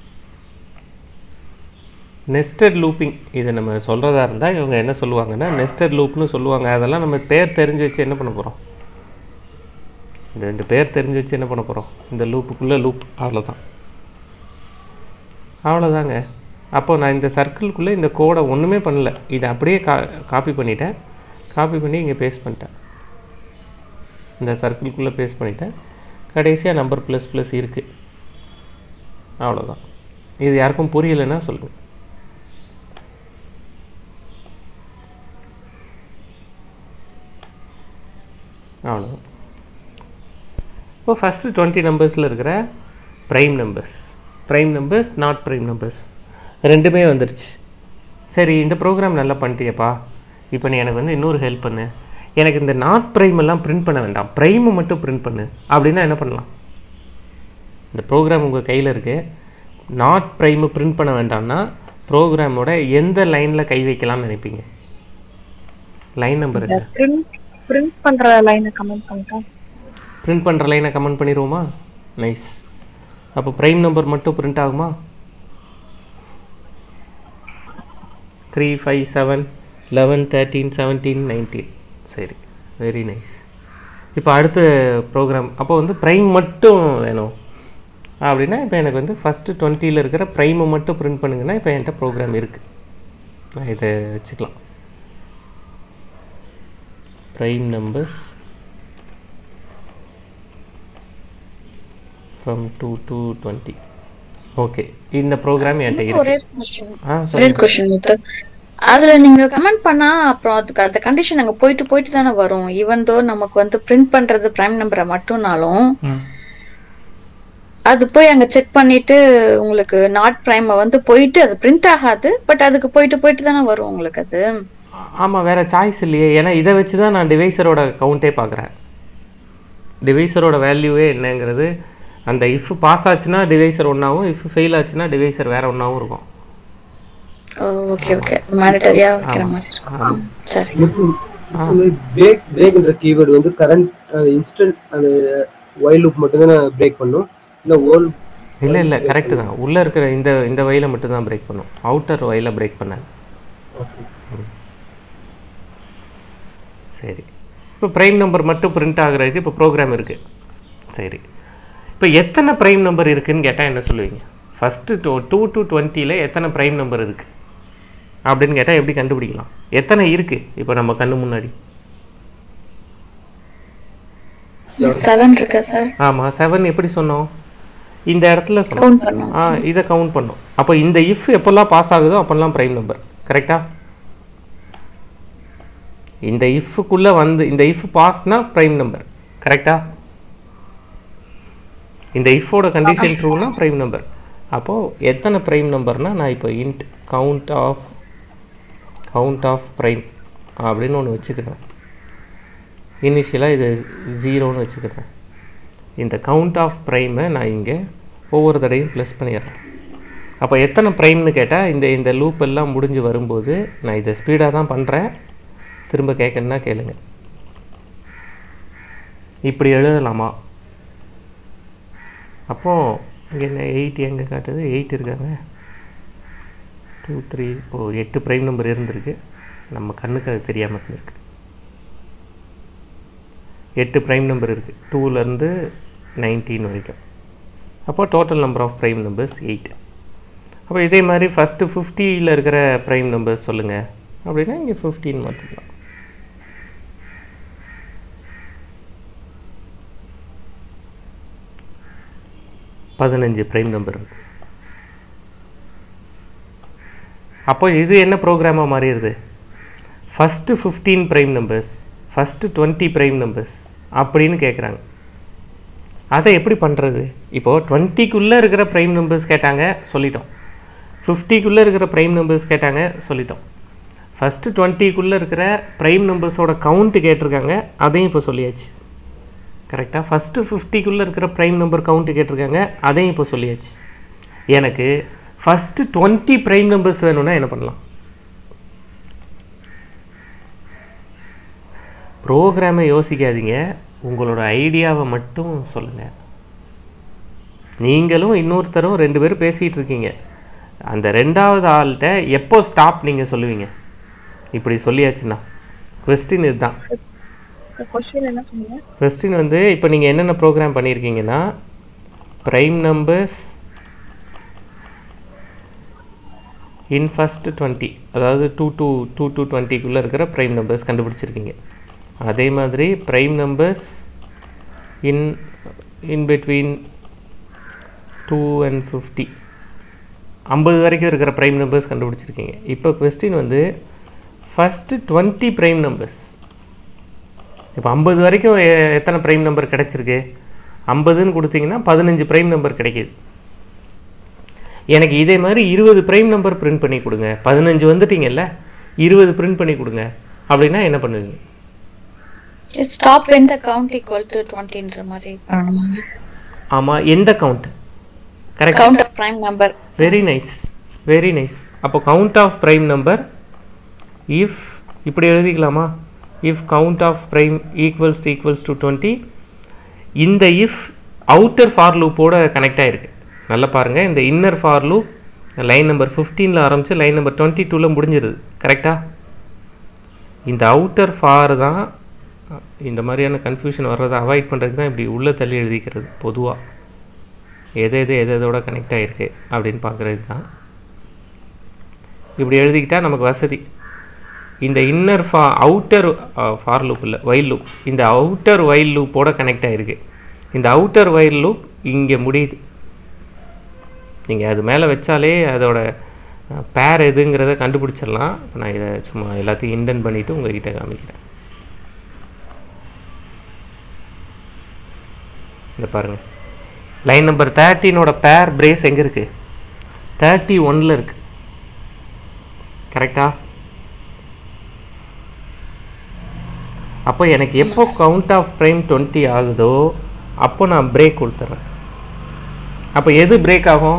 நெஸ்டட் லூப்பிங் இதை நம்ம சொல்கிறதா இருந்தால் இவங்க என்ன சொல்லுவாங்கன்னா நெஸ்டட் லூப்னு சொல்லுவாங்க அதெல்லாம் நம்ம பேர் தெரிஞ்சு வச்சு என்ன பண்ண போகிறோம் இந்த இந்த பேர் தெரிஞ்சு வச்சு என்ன பண்ண போகிறோம் இந்த லூப்புக்குள்ளே லூப் அவ்வளோதான் அவ்வளோதாங்க அப்போ நான் இந்த சர்க்கிள்குள்ளே இந்த கோடை ஒன்றுமே பண்ணல இதை அப்படியே கா காப்பி பண்ணிட்டேன் காப்பி பண்ணி இங்கே பேஸ்ட் பண்ணிட்டேன் இந்த சர்க்கிள்குள்ளே பேஸ்ட் பண்ணிட்டேன் கடைசியாக நம்பர் ப்ளஸ் ப்ளஸ் இருக்குது அவ்வளோதான் இது யாருக்கும் புரியலைன்னா சொல்லுங்கள் அவ்வளோதான் இப்போ ஃபஸ்ட்டு டுவெண்ட்டி நம்பர்ஸில் இருக்கிற prime numbers prime numbers not prime numbers ரெண்டுமே வந்துருச்சு சரி இந்த ப்ரோக்ராம் நல்லா பண்ணிட்டியப்பா இப்போ நீ எனக்கு வந்து இன்னொரு ஹெல்ப் பண்ணு எனக்கு இந்த நாட் ப்ரைம் எல்லாம் பிரிண்ட் பண்ண வேண்டாம் ப்ரைமை மட்டும் பிரிண்ட் பண்ணு அப்படின்னா என்ன பண்ணலாம் இந்த ப்ரோக்ராம் உங்கள் கையில் இருக்குது நாட் ப்ரைமை பிரிண்ட் பண்ண வேண்டாம்னா ப்ரோக்ராமோட எந்த லைனில் கை வைக்கலாம்னு நினைப்பீங்க லைன் நம்பர் என்ன பிரிண்ட் பிரிண்ட் பண்ற லைனை கமெண்ட் பண்ணிட்டேன் பிரிண்ட் பண்ணுற லைனை கமெண்ட் பண்ணிடுவோமா நைஸ் அப்போ ப்ரைம் நம்பர் மட்டும் பிரிண்ட் ஆகுமா three five seven eleven thirteen seventeen nineteen சரி வெரி நைஸ் இப்போ அடுத்த ப்ரோக்ராம் அப்போ வந்து ப்ரைம் மட்டும் வேணும் அப்படின்னா இப்போ எனக்கு வந்து ஃபஸ்ட்டு டுவெண்ட்டியில் இருக்கிற ப்ரைமை மட்டும் பிரிண்ட் பண்ணுங்கன்னா இப்போ என்கிட்ட ப்ரோக்ராம் இருக்குது நான் இதை வச்சுக்கலாம் prime numbers from two to twenty okay இந்த ப்ரோக்ராம் என்கிட்ட ஒரே இருக்கு கொஸ்டின் ஆ ஒரே சொல்லுங்க கொஸ்டின் முத்து அதுல நீங்க கமெண்ட் பண்ணா அப்புறம் அதுக்கு அந்த கண்டிஷன் அங்க போயிட்டு போயிட்டு தானே வரும் ஈவன் தோ நமக்கு வந்து பிரிண்ட் பண்றது பிரைம் நம்பரை மட்டும்னாலும் ம் அது போய் அங்க செக் பண்ணிட்டு உங்களுக்கு நாட் பிரைம் வந்து போயிட்டு அது பிரிண்ட் ஆகாது பட் அதுக்கு போயிட்டு போயிட்டு தானே வரும் உங்களுக்கு அது ஆமாம் வேறு சாய்ஸ் இல்லையே ஏன்னா இதை வச்சு தான் நான் டிவைஸரோட கவுண்டே பார்க்குறேன் டிவைஸரோட வேல்யூவே என்னங்கிறது அந்த இஃப் பாஸ் ஆச்சுன்னா டிவைசர் ஒன்றாவும் இஃப் ஃபெயில் ஆச்சுன்னா டிவைசர் வேற ஒன்றாவும் இருக்கும் ஓகே ஓகே மேண்டட்டரியா வைக்கிற மாதிரி இருக்கும் சரி பிரேக் பிரேக்ன்ற கீவேர்டு வந்து கரண்ட் இன்ஸ்டன்ட் அது ஒயில் லூப் மட்டும் தான் பிரேக் பண்ணும் இல்லை ஓல் இல்லை இல்லை கரெக்டு தான் உள்ளே இருக்கிற இந்த இந்த வயலை மட்டும் தான் பிரேக் பண்ணும் அவுட்டர் வயலை பிரேக் பண்ணாது சரி இப்போ ப்ரைம் நம்பர் மட்டும் பிரிண்ட் ஆகுறதுக்கு இப்போ ப்ரோக்ராம் இருக்குது சரி இப்போ எத்தனை ப்ரைம் நம்பர் இருக்குன்னு கேட்டால் என்ன சொல்லுவீங்க ஃபஸ்ட்டு டூ டூ டு டுவெண்ட்டியில் எத்தனை ப்ரைம் நம்பர் இருக்குது அப்படின்னு கேட்டால் எப்படி கண்டுபிடிக்கலாம் எத்தனை இருக்குது இப்போ நம்ம கண்ணு முன்னாடி செவன் இருக்கா சார் ஆமாம் செவன் எப்படி சொன்னோம் இந்த இடத்துல சொன்னோம் கவுண்ட் பண்ணும் ஆ இதை கவுண்ட் பண்ணோம் அப்போ இந்த இஃப் எப்போல்லாம் பாஸ் ஆகுதோ அப்போல்லாம் ப்ரைம் நம்பர் கரெக்டா இந்த இஃப்க்குள்ளே வந்து இந்த இஃப் பாஸ்னா ப்ரைம் நம்பர் கரெக்டா இந்த இஃபோட கண்டிஷன் ட்ரூனா ப்ரைம் நம்பர் அப்போது எத்தனை ப்ரைம் நம்பர்னா நான் இப்போ int count of count of prime அப்படின்னு ஒன்று வச்சுக்கிறேன் இனிஷியலாக இது ஜீரோன்னு வச்சுக்கிறேன் இந்த கவுண்ட் ஆஃப் ப்ரைமை நான் இங்கே ஒவ்வொரு தடையும் ப்ளஸ் பண்ணிடுறேன் அப்போ எத்தனை ப்ரைம்னு கேட்டால் இந்த இந்த லூப் எல்லாம் முடிஞ்சு வரும்போது நான் இதை ஸ்பீடாக தான் பண்ணுறேன் திரும்ப கேட்கணுன்னா கேளுங்க இப்படி எழுதலாமா அப்போது இங்கே என்ன எயிட் எங்கே காட்டுது எயிட் இருக்காங்க டூ த்ரீ ஓ எட்டு ப்ரைம் நம்பர் இருந்திருக்கு நம்ம கண்ணுக்கு அது தெரியாமல் இருந்திருக்கு எட்டு ப்ரைம் நம்பர் இருக்குது டூலேருந்து நைன்டீன் வரைக்கும் அப்போ total number of prime numbers eight அப்போ இதே மாதிரி ஃபஸ்ட்டு ஃபிஃப்டியில் இருக்கிற ப்ரைம் நம்பர்ஸ் சொல்லுங்கள் அப்படின்னா இங்கே ஃபிஃப்டீன் மாற்றிக்கலாம் பதினஞ்சு ப்ரைம் நம்பர் இருக்கு அப்போ இது என்ன ப்ரோக்ராமாக மாறிடுது first fifteen prime numbers first twenty prime numbers அப்படின்னு கேட்குறாங்க அதை எப்படி பண்ணுறது இப்போது டுவெண்ட்டிக்குள்ளே இருக்கிற ப்ரைம் நம்பர்ஸ் கேட்டாங்க சொல்லிட்டோம் ஃபிஃப்டிக்குள்ளே இருக்கிற ப்ரைம் நம்பர்ஸ் கேட்டாங்க சொல்லிட்டோம் ஃபஸ்ட்டு டுவெண்ட்டிக்குள்ளே இருக்கிற ப்ரைம் நம்பர்ஸோட கவுண்ட்டு கேட்டிருக்காங்க அதையும் இப்போ சொல்லியாச்சு கரெக்டாக ஃபஸ்ட்டு ஃபிஃப்டிக்குள்ளே இருக்கிற ப்ரைம் நம்பர் கவுண்ட்டு கேட்டிருக்காங்க அதையும் இப்போ சொல்லியாச்சு எனக்கு ஃபஸ்ட்டு டுவெண்ட்டி ப்ரைம் நம்பர்ஸ் வேணும்னா என்ன பண்ணலாம் ப்ரோக்ராமை யோசிக்காதீங்க உங்களோட ஐடியாவை மட்டும் சொல்லுங்கள் நீங்களும் இன்னொருத்தரும் ரெண்டு பேரும் பேசிகிட்டு இருக்கீங்க அந்த ரெண்டாவது ஆள்கிட்ட எப்போ ஸ்டாப் நீங்கள் சொல்லுவீங்க இப்படி சொல்லியாச்சுன்னா கொஸ்டின் இதுதான் கொஸ்டின் என்ன சொன்னீங்க கொஸ்டின் வந்து இப்போ நீங்கள் என்னென்ன ப்ரோக்ராம் பண்ணியிருக்கீங்கன்னா prime numbers in first twenty அதாவது டூ டூ டூ டூ டுவெண்ட்டிக்குள்ளே இருக்கிற ப்ரைம் நம்பர்ஸ் கண்டுபிடிச்சிருக்கீங்க அதே மாதிரி prime numbers in in between two and fifty ஐம்பது வரைக்கும் இருக்கிற ப்ரைம் நம்பர்ஸ் கண்டுபிடிச்சிருக்கீங்க இப்போ கொஸ்டின் வந்து ஃபஸ்ட்டு டுவெண்ட்டி ப்ரைம் நம்பர்ஸ் இப்போ ஐம்பது வரைக்கும் எ- எத்தனை ப்ரைம் நம்பர் கிடச்சிருக்கு ஐம்பதுன்னு கொடுத்தீங்கன்னா பதினஞ்சு ப்ரைம் நம்பர் கிடைக்கிது எனக்கு இதே மாதிரி இருபது ப்ரைம் நம்பர் பிரிண்ட் பண்ணி கொடுங்க பதினஞ்சு வந்துட்டீங்கல்ல இருபது பிரிண்ட் பண்ணி கொடுங்க அப்படின்னா என்ன பண்ணுவீங்க stop when the count equal to 20ன்ற மாதிரி பண்ணணுமா ஆமாம் எந்த count correct count of prime number very nice very nice அப்போ count of prime number if இப்படி எழுதிக்கலாமா if count of prime equals equals to twenty இந்த இஃப் அவுட்டர் ஃபார் லூப்போட கனெக்ட் ஆகிருக்கு நல்லா பாருங்கள் இந்த inner for loop line number ஃபிஃப்டீனில் ஆரம்பித்து லைன் நம்பர் டுவெண்ட்டி டூவில் முடிஞ்சிருது கரெக்டாக இந்த அவுட்டர் ஃபார் தான் இந்த மாதிரியான கன்ஃபியூஷன் வர்றதை அவாய்ட் பண்ணுறதுக்கு தான் இப்படி உள்ளே தள்ளி எழுதிக்கிறது பொதுவாக எது எது எது எதோட கனெக்ட் ஆகிருக்கு அப்படின்னு பார்க்குறது தான் இப்படி எழுதிக்கிட்டா நமக்கு வசதி இந்த inner for outer for loop இல்லை வைல் லூப் இந்த அவுட்டர் வைல் லூப்போட கனெக்ட் ஆகிருக்கு இந்த அவுட்டர் வைல் லூப் இங்கே முடியுது நீங்கள் அது மேலே வச்சாலே அதோட பேர் எதுங்கிறத கண்டுபிடிச்சிடலாம் நான் இதை சும்மா எல்லாத்தையும் இன்டன் பண்ணிவிட்டு உங்ககிட்ட காமிக்கிறேன் இந்த பாருங்கள் லைன் நம்பர் தேர்ட்டீனோட பேர் பிரேஸ் எங்கே இருக்குது தேர்ட்டி ஒனில் இருக்குது கரெக்டா அப்போ எனக்கு எப்போ கவுண்ட் ஆஃப் ஃப்ரேம் டுவெண்ட்டி ஆகுதோ அப்போ நான் பிரேக் கொடுத்துட்றேன் அப்போ எது பிரேக் ஆகும்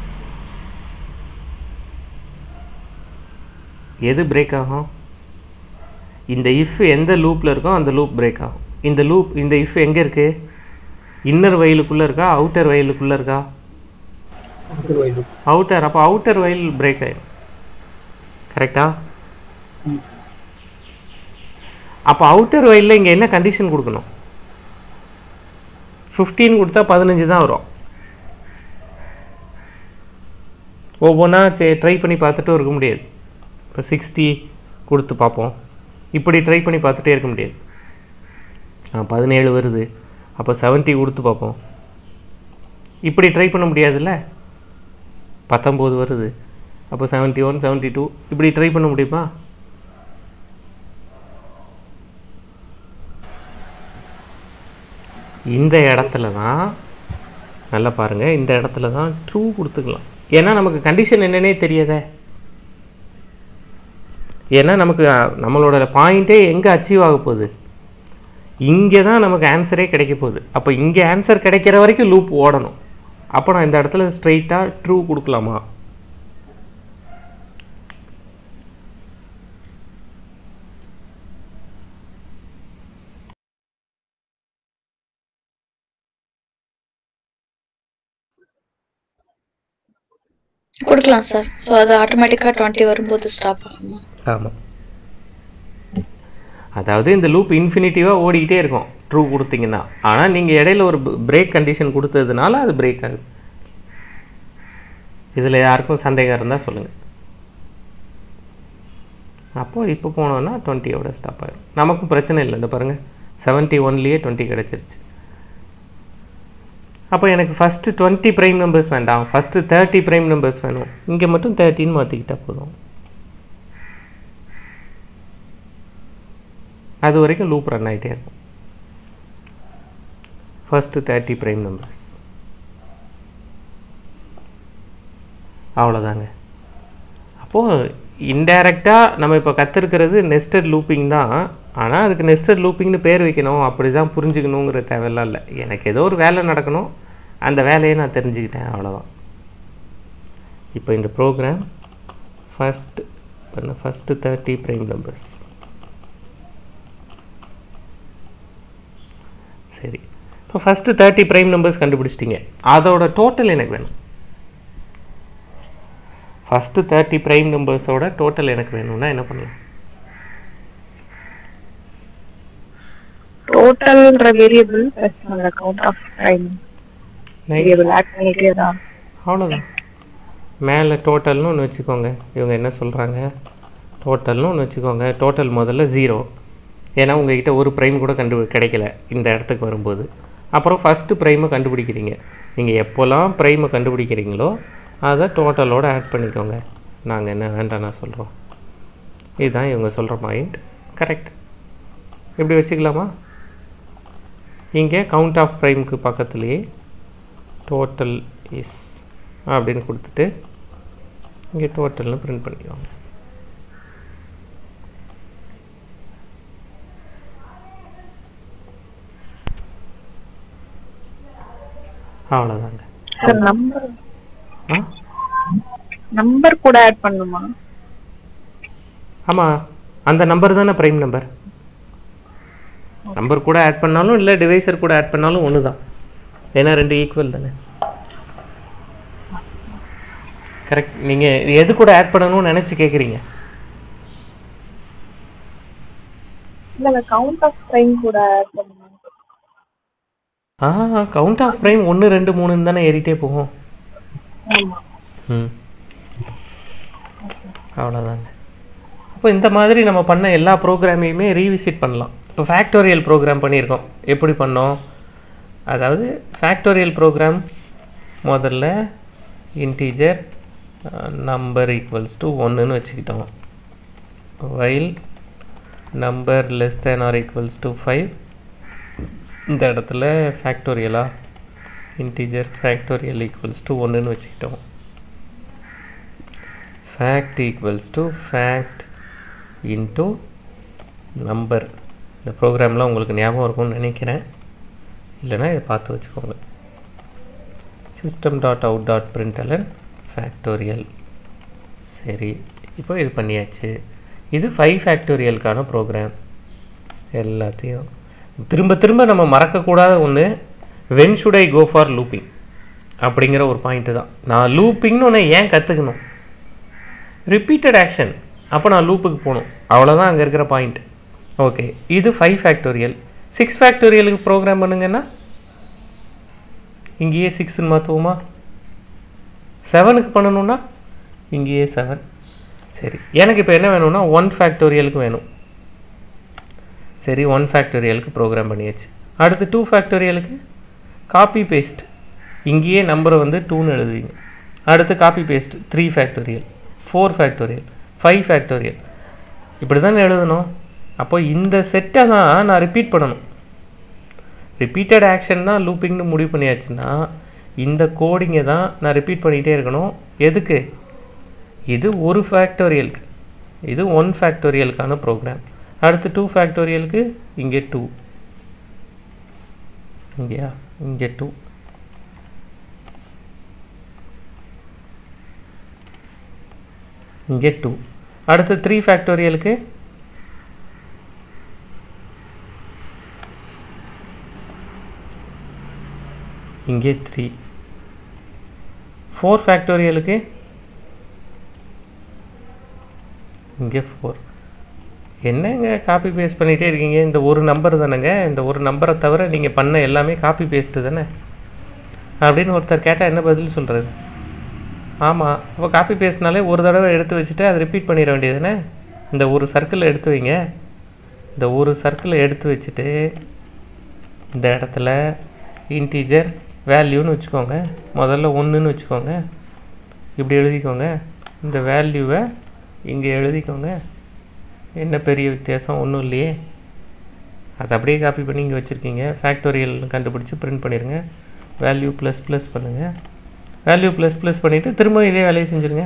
எது பிரேக் ஆகும் இந்த இஃப் எந்த லூப்பில் இருக்கோ அந்த லூப் பிரேக் ஆகும் இந்த லூப் இந்த இஃப் எங்கே இருக்குது இன்னர் வயலுக்குள்ளே இருக்கா அவுட்டர் வயலுக்குள்ளே இருக்கா outer while loop. அவுட்டர் அப்போ அவுட்டர் வயல் பிரேக் ஆயிடும் கரெக்டா அப்போ அவுட்டர் வயலில் இங்கே என்ன கண்டிஷன் கொடுக்கணும் ஃபிஃப்டீன் கொடுத்தா பதினஞ்சு தான் வரும் ஒவ்வொன்றா சே ட்ரை பண்ணி பார்த்துட்டும் இருக்க முடியாது இப்போ சிக்ஸ்டி கொடுத்து பார்ப்போம் இப்படி ட்ரை பண்ணி பார்த்துட்டே இருக்க முடியாது ஆ பதினேழு வருது அப்போ செவன்ட்டி கொடுத்து பார்ப்போம் இப்படி ட்ரை பண்ண முடியாதுல்ல பத்தொம்போது வருது அப்போ செவன்ட்டி ஒன் செவன்ட்டி டூ இப்படி ட்ரை பண்ண முடியுமா இந்த இடத்துல தான் நல்லா பாருங்கள் இந்த இடத்துல தான் ட்ரூ கொடுத்துக்கலாம் ஏன்னா நமக்கு கண்டிஷன் என்னன்னே தெரியாதே ஏன்னா நமக்கு அஹ், நம்மளோட பாயிண்ட்டே எங்கே அச்சீவ் ஆக போகுது இங்கே தான் நமக்கு ஆன்சரே கிடைக்க போகுது அப்போ இங்கே ஆன்சர் கிடைக்கிற வரைக்கும் லூப் ஓடணும் அப்போ நான் இந்த இடத்துல ஸ்ட்ரைட்டாக ட்ரூ கொடுக்கலாமா கொடுக்கலாம் சார் ஸோ அது ஆட்டோமேட்டிக்காக டுவெண்ட்டி வரும்போது ஸ்டாப் ஆகுமா ஆமாம் அதாவது இந்த லூப் இன்ஃபினிட்டிவாக ஓடிக்கிட்டே இருக்கும் ட்ரூ கொடுத்தீங்கன்னா ஆனால் நீங்கள் இடையில ஒரு பிரேக் கண்டிஷன் கொடுத்ததுனால அது பிரேக் ஆகுது இதில் யாருக்கும் சந்தேகம் இருந்தால் சொல்லுங்கள் அப்போ இப்போ போனோன்னா டுவெண்ட்டியோட ஸ்டாப் ஆயிடும் நமக்கும் பிரச்சனை இல்லை இந்த பாருங்கள் செவன்ட்டி ஒன்லேயே டுவெண்ட்டி கிடச்சிருச்சு அப்போ எனக்கு ஃபஸ்ட்டு டுவெண்ட்டி ப்ரைம் நம்பர்ஸ் வேண்டாம் ஃபஸ்ட்டு தேர்ட்டி ப்ரைம் நம்பர்ஸ் வேணும் இங்கே மட்டும் தேர்ட்டின்னு மாற்றிக்கிட்டா போதும் அது வரைக்கும் லூப் ரன் ஆகிட்டே இருக்கும் ஃபஸ்ட்டு தேர்ட்டி ப்ரைம் நம்பர்ஸ் அவ்வளோதாங்க அப்போது இன்டைரக்டாக நம்ம இப்போ கற்றுருக்கிறது நெஸ்டட் லூப்பிங் தான் ஆனால் அதுக்கு நெஸ்டட் லூப்பிங்னு பேர் வைக்கணும் அப்படி தான் புரிஞ்சுக்கணுங்கிற தேவையெல்லாம் இல்லை எனக்கு ஏதோ ஒரு வேலை நடக்கணும் அந்த வேலையை நான் தெரிஞ்சுக்கிட்டேன் அவ்வளோதான் இப்போ இந்த ப்ரோக்ராம் ஃபஸ்ட் பண்ண ஃபஸ்ட்டு தேர்ட்டி ப்ரைம் நம்பர்ஸ் சரி இப்போ ஃபஸ்ட்டு தேர்ட்டி ப்ரைம் நம்பர்ஸ் கண்டுபிடிச்சிட்டிங்க அதோட டோட்டல் எனக்கு வேணும் ஃபஸ்ட்டு தேர்ட்டி ப்ரைம் நம்பர்ஸோட டோட்டல் எனக்கு வேணும்னா என்ன பண்ணலாம் டோட்டல்ன்ற வேரியபிள் பிளஸ் அந்த count of time variable add பண்ணிட்டே தான் அவ்வளோதான் மேலே டோட்டல்னு ஒன்று வச்சுக்கோங்க இவங்க என்ன சொல்கிறாங்க டோட்டல்னு ஒன்று வச்சுக்கோங்க டோட்டல் முதல்ல ஜீரோ ஏன்னா உங்ககிட்ட ஒரு ப்ரைம் கூட கண்டு கிடைக்கல இந்த இடத்துக்கு வரும்போது அப்புறம் ஃபஸ்ட்டு ப்ரைமை கண்டுபிடிக்கிறீங்க நீங்கள் எப்போல்லாம் ப்ரைமை கண்டுபிடிக்கிறீங்களோ அதை டோட்டலோட ஆட் பண்ணிக்கோங்க நாங்கள் என்ன வேண்டாம்னா சொல்கிறோம் இதுதான் இவங்க சொல்கிற பாயிண்ட் கரெக்ட் இப்படி வச்சுக்கலாமா இங்கே கவுண்ட் ஆஃப் ப்ரைமுக்கு பக்கத்துலேயே டோட்டல் இஸ் அப்படின்னு கொடுத்துட்டு இங்கே டோட்டல்னு பிரிண்ட் பண்ணிக்குவாங்க அவ்வளோதாங்க சார் நம்பர் ஆ நம்பர் கூட ஆட் பண்ணுமா ஆமாம் அந்த நம்பர் தானே ப்ரைம் நம்பர் நம்பர் கூட ஆட் பண்ணாலும் இல்லை டிவைசர் கூட ஆட் பண்ணாலும் ஒன்று தான் ஏன்னா ரெண்டு ஈக்குவல் தானே கரெக்ட் நீங்கள் எது கூட ஆட் பண்ணணும்னு நினச்சி கேட்குறீங்க இல்ல கவுண்ட் ஆஃப் டைம் கூட ஆட் பண்ணுமா ஆ கவுண்ட் ஆஃப் ப்ரைம் ஒன்று ரெண்டு மூணுன்னு தானே ஏறிட்டே போகும் ஆமா ம் அவ்வளோதாங்க அப்போ இந்த மாதிரி நம்ம பண்ண எல்லா ப்ரோக்ராமையுமே ரீவிசிட் பண்ணலாம் இப்போ ஃபேக்டோரியல் ப்ரோக்ராம் பண்ணியிருக்கோம் எப்படி பண்ணோம் அதாவது ஃபேக்டோரியல் ப்ரோக்ராம் முதல்ல இன்டீஜர் நம்பர் ஈக்குவல்ஸ் டு ஒன்றுன்னு வச்சுக்கிட்டோம் while number less than or equals to five இந்த இடத்துல ஃபேக்டோரியலா இன்டீஜர் ஃபேக்டோரியல் ஈக்குவல்ஸ் டு ஒன்றுன்னு வச்சுக்கிட்டோம் fact equals to fact into number இந்த ப்ரோக்ராம்லாம் உங்களுக்கு ஞாபகம் இருக்கும்னு நினைக்கிறேன் இல்லைன்னா இதை பார்த்து வச்சுக்கோங்க system dot out dot println factorial சரி இப்போ இது பண்ணியாச்சு இது ஃபைவ் ஃபேக்டோரியலுக்கான ப்ரோக்ராம் எல்லாத்தையும் திரும்ப திரும்ப நம்ம மறக்கக்கூடாத ஒன்று when should I go for looping அப்படிங்கிற ஒரு பாயிண்ட்டு தான் நான் லூப்பிங்னு ஒன்று ஏன் கற்றுக்கணும் ரிப்பீட்டட் ஆக்ஷன் அப்போ நான் லூப்புக்கு போகணும் அவ்வளோதான் அங்கே இருக்கிற பாயிண்ட் ஓகே இது ஃபைவ் ஃபேக்டோரியல் சிக்ஸ் ஃபேக்டோரியலுக்கு ப்ரோக்ராம் பண்ணுங்கன்னா இங்கேயே சிக்ஸ்ன்னு மாற்றுவோமா செவனுக்கு பண்ணணும்னா இங்கேயே செவன் சரி எனக்கு இப்போ என்ன வேணும்னா ஒன் ஃபேக்டோரியலுக்கு வேணும் சரி ஒன் ஃபேக்டோரியலுக்கு ப்ரோக்ராம் பண்ணியாச்சு அடுத்து டூ ஃபேக்டோரியலுக்கு காப்பி பேஸ்ட் இங்கேயே நம்பரை வந்து டூன்னு எழுதுவீங்க அடுத்து copy paste three factorial four factorial five factorial இப்படி தானே எழுதணும் அப்போ இந்த செட்டை தான் நான் ரிப்பீட் பண்ணணும் ரிப்பீட்டட் ஆக்ஷன் தான் லூப்பிங்னு முடிவு பண்ணியாச்சுன்னா இந்த கோடிங்கை தான் நான் ரிப்பீட் பண்ணிகிட்டே இருக்கணும் எதுக்கு இது ஒரு ஃபேக்டோரியலுக்கு இது ஒன் ஃபேக்டோரியலுக்கான ப்ரோக்ராம் அடுத்து டூ ஃபேக்டோரியலுக்கு இங்கே டூ இங்கேயா இங்கே டூ இங்கே டூ அடுத்து த்ரீ ஃபேக்டோரியலுக்கு இங்கே த்ரீ ஃபோர் ஃபேக்டோரியலுக்கு இங்கே ஃபோர் என்னங்க காப்பி பேஸ்ட் பண்ணிகிட்டே இருக்கீங்க இந்த ஒரு நம்பர் தானேங்க இந்த ஒரு நம்பரை தவிர நீங்கள் பண்ண எல்லாமே காப்பி பேஸ்ட்டு தானே அப்படின்னு ஒருத்தர் கேட்டால் என்ன பதில் சொல்கிறது ஆமாம் அப்போ காப்பி பேஸ்ட்னாலே ஒரு தடவை எடுத்து வச்சுட்டு அதை ரிப்பீட் பண்ணிட வேண்டியதுதானே இந்த ஒரு சர்க்கிளை எடுத்து வைங்க இந்த ஒரு சர்க்கிளை எடுத்து வச்சுட்டு இந்த இடத்துல இன்டீஜர் வேல்யூன்னு வச்சுக்கோங்க முதல்ல ஒன்றுன்னு வச்சுக்கோங்க இப்படி எழுதிக்கோங்க இந்த வேல்யூவை இங்கே எழுதிக்கோங்க என்ன பெரிய வித்தியாசம் ஒன்றும் இல்லையே அதை அப்படியே காப்பி பண்ணி இங்கே வச்சுருக்கீங்க ஃபேக்டோரியல் கண்டுபிடிச்சி பிரிண்ட் பண்ணிடுங்க வேல்யூ ப்ளஸ் ப்ளஸ் பண்ணுங்கள் வேல்யூ ப்ளஸ் ப்ளஸ் பண்ணிவிட்டு திரும்பவும் இதே வேலையை செஞ்சுருங்க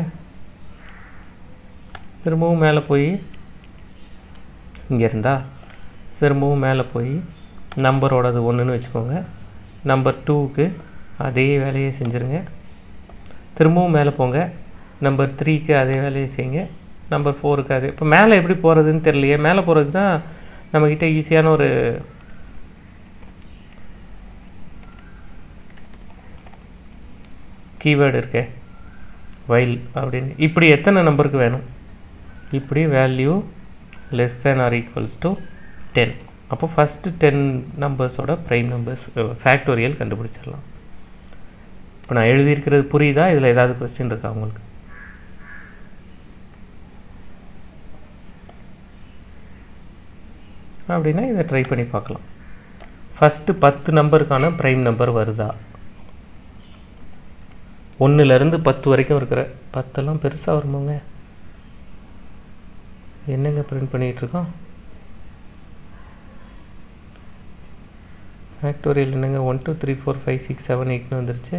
திரும்பவும் மேலே போய் இங்கே இருந்தா திரும்பவும் மேலே போய் நம்பரோடது ஒன்றுன்னு வச்சுக்கோங்க நம்பர் டூவுக்கு அதே வேலையை செஞ்சுருங்க திரும்பவும் மேலே போங்க நம்பர் த்ரீக்கு அதே வேலையை செய்யுங்க நம்பர் ஃபோருக்கு அதே இப்போ மேலே எப்படி போகிறதுன்னு தெரியலையே மேலே போகிறதுக்கு தான் நம்மக்கிட்ட ஈஸியான ஒரு கீவேர்டு இருக்கே வைல் அப்படின்னு இப்படி எத்தனை நம்பருக்கு வேணும் இப்படி value less than or equals to ten அப்போ ஃபஸ்ட்டு டென் நம்பர்ஸோட ப்ரைம் நம்பர்ஸ் ஃபேக்டோரியல் கண்டுபிடிச்சிடலாம் இப்போ நான் எழுதியிருக்கிறது புரியுதா இதில் ஏதாவது கொஸ்டின் இருக்கா உங்களுக்கு அப்படின்னா இதை ட்ரை பண்ணி பார்க்கலாம் ஃபஸ்ட்டு பத்து நம்பருக்கான ப்ரைம் நம்பர் வருதா ஒன்றுலேருந்து பத்து வரைக்கும் இருக்கிற பத்தெல்லாம் பெருசாக வருமாங்க என்னங்க பிரிண்ட் பண்ணிகிட்டு இருக்கோம் ஃபேக்டோரியல் என்னங்க one two three four five six seven எயிட்னு வந்துருச்சு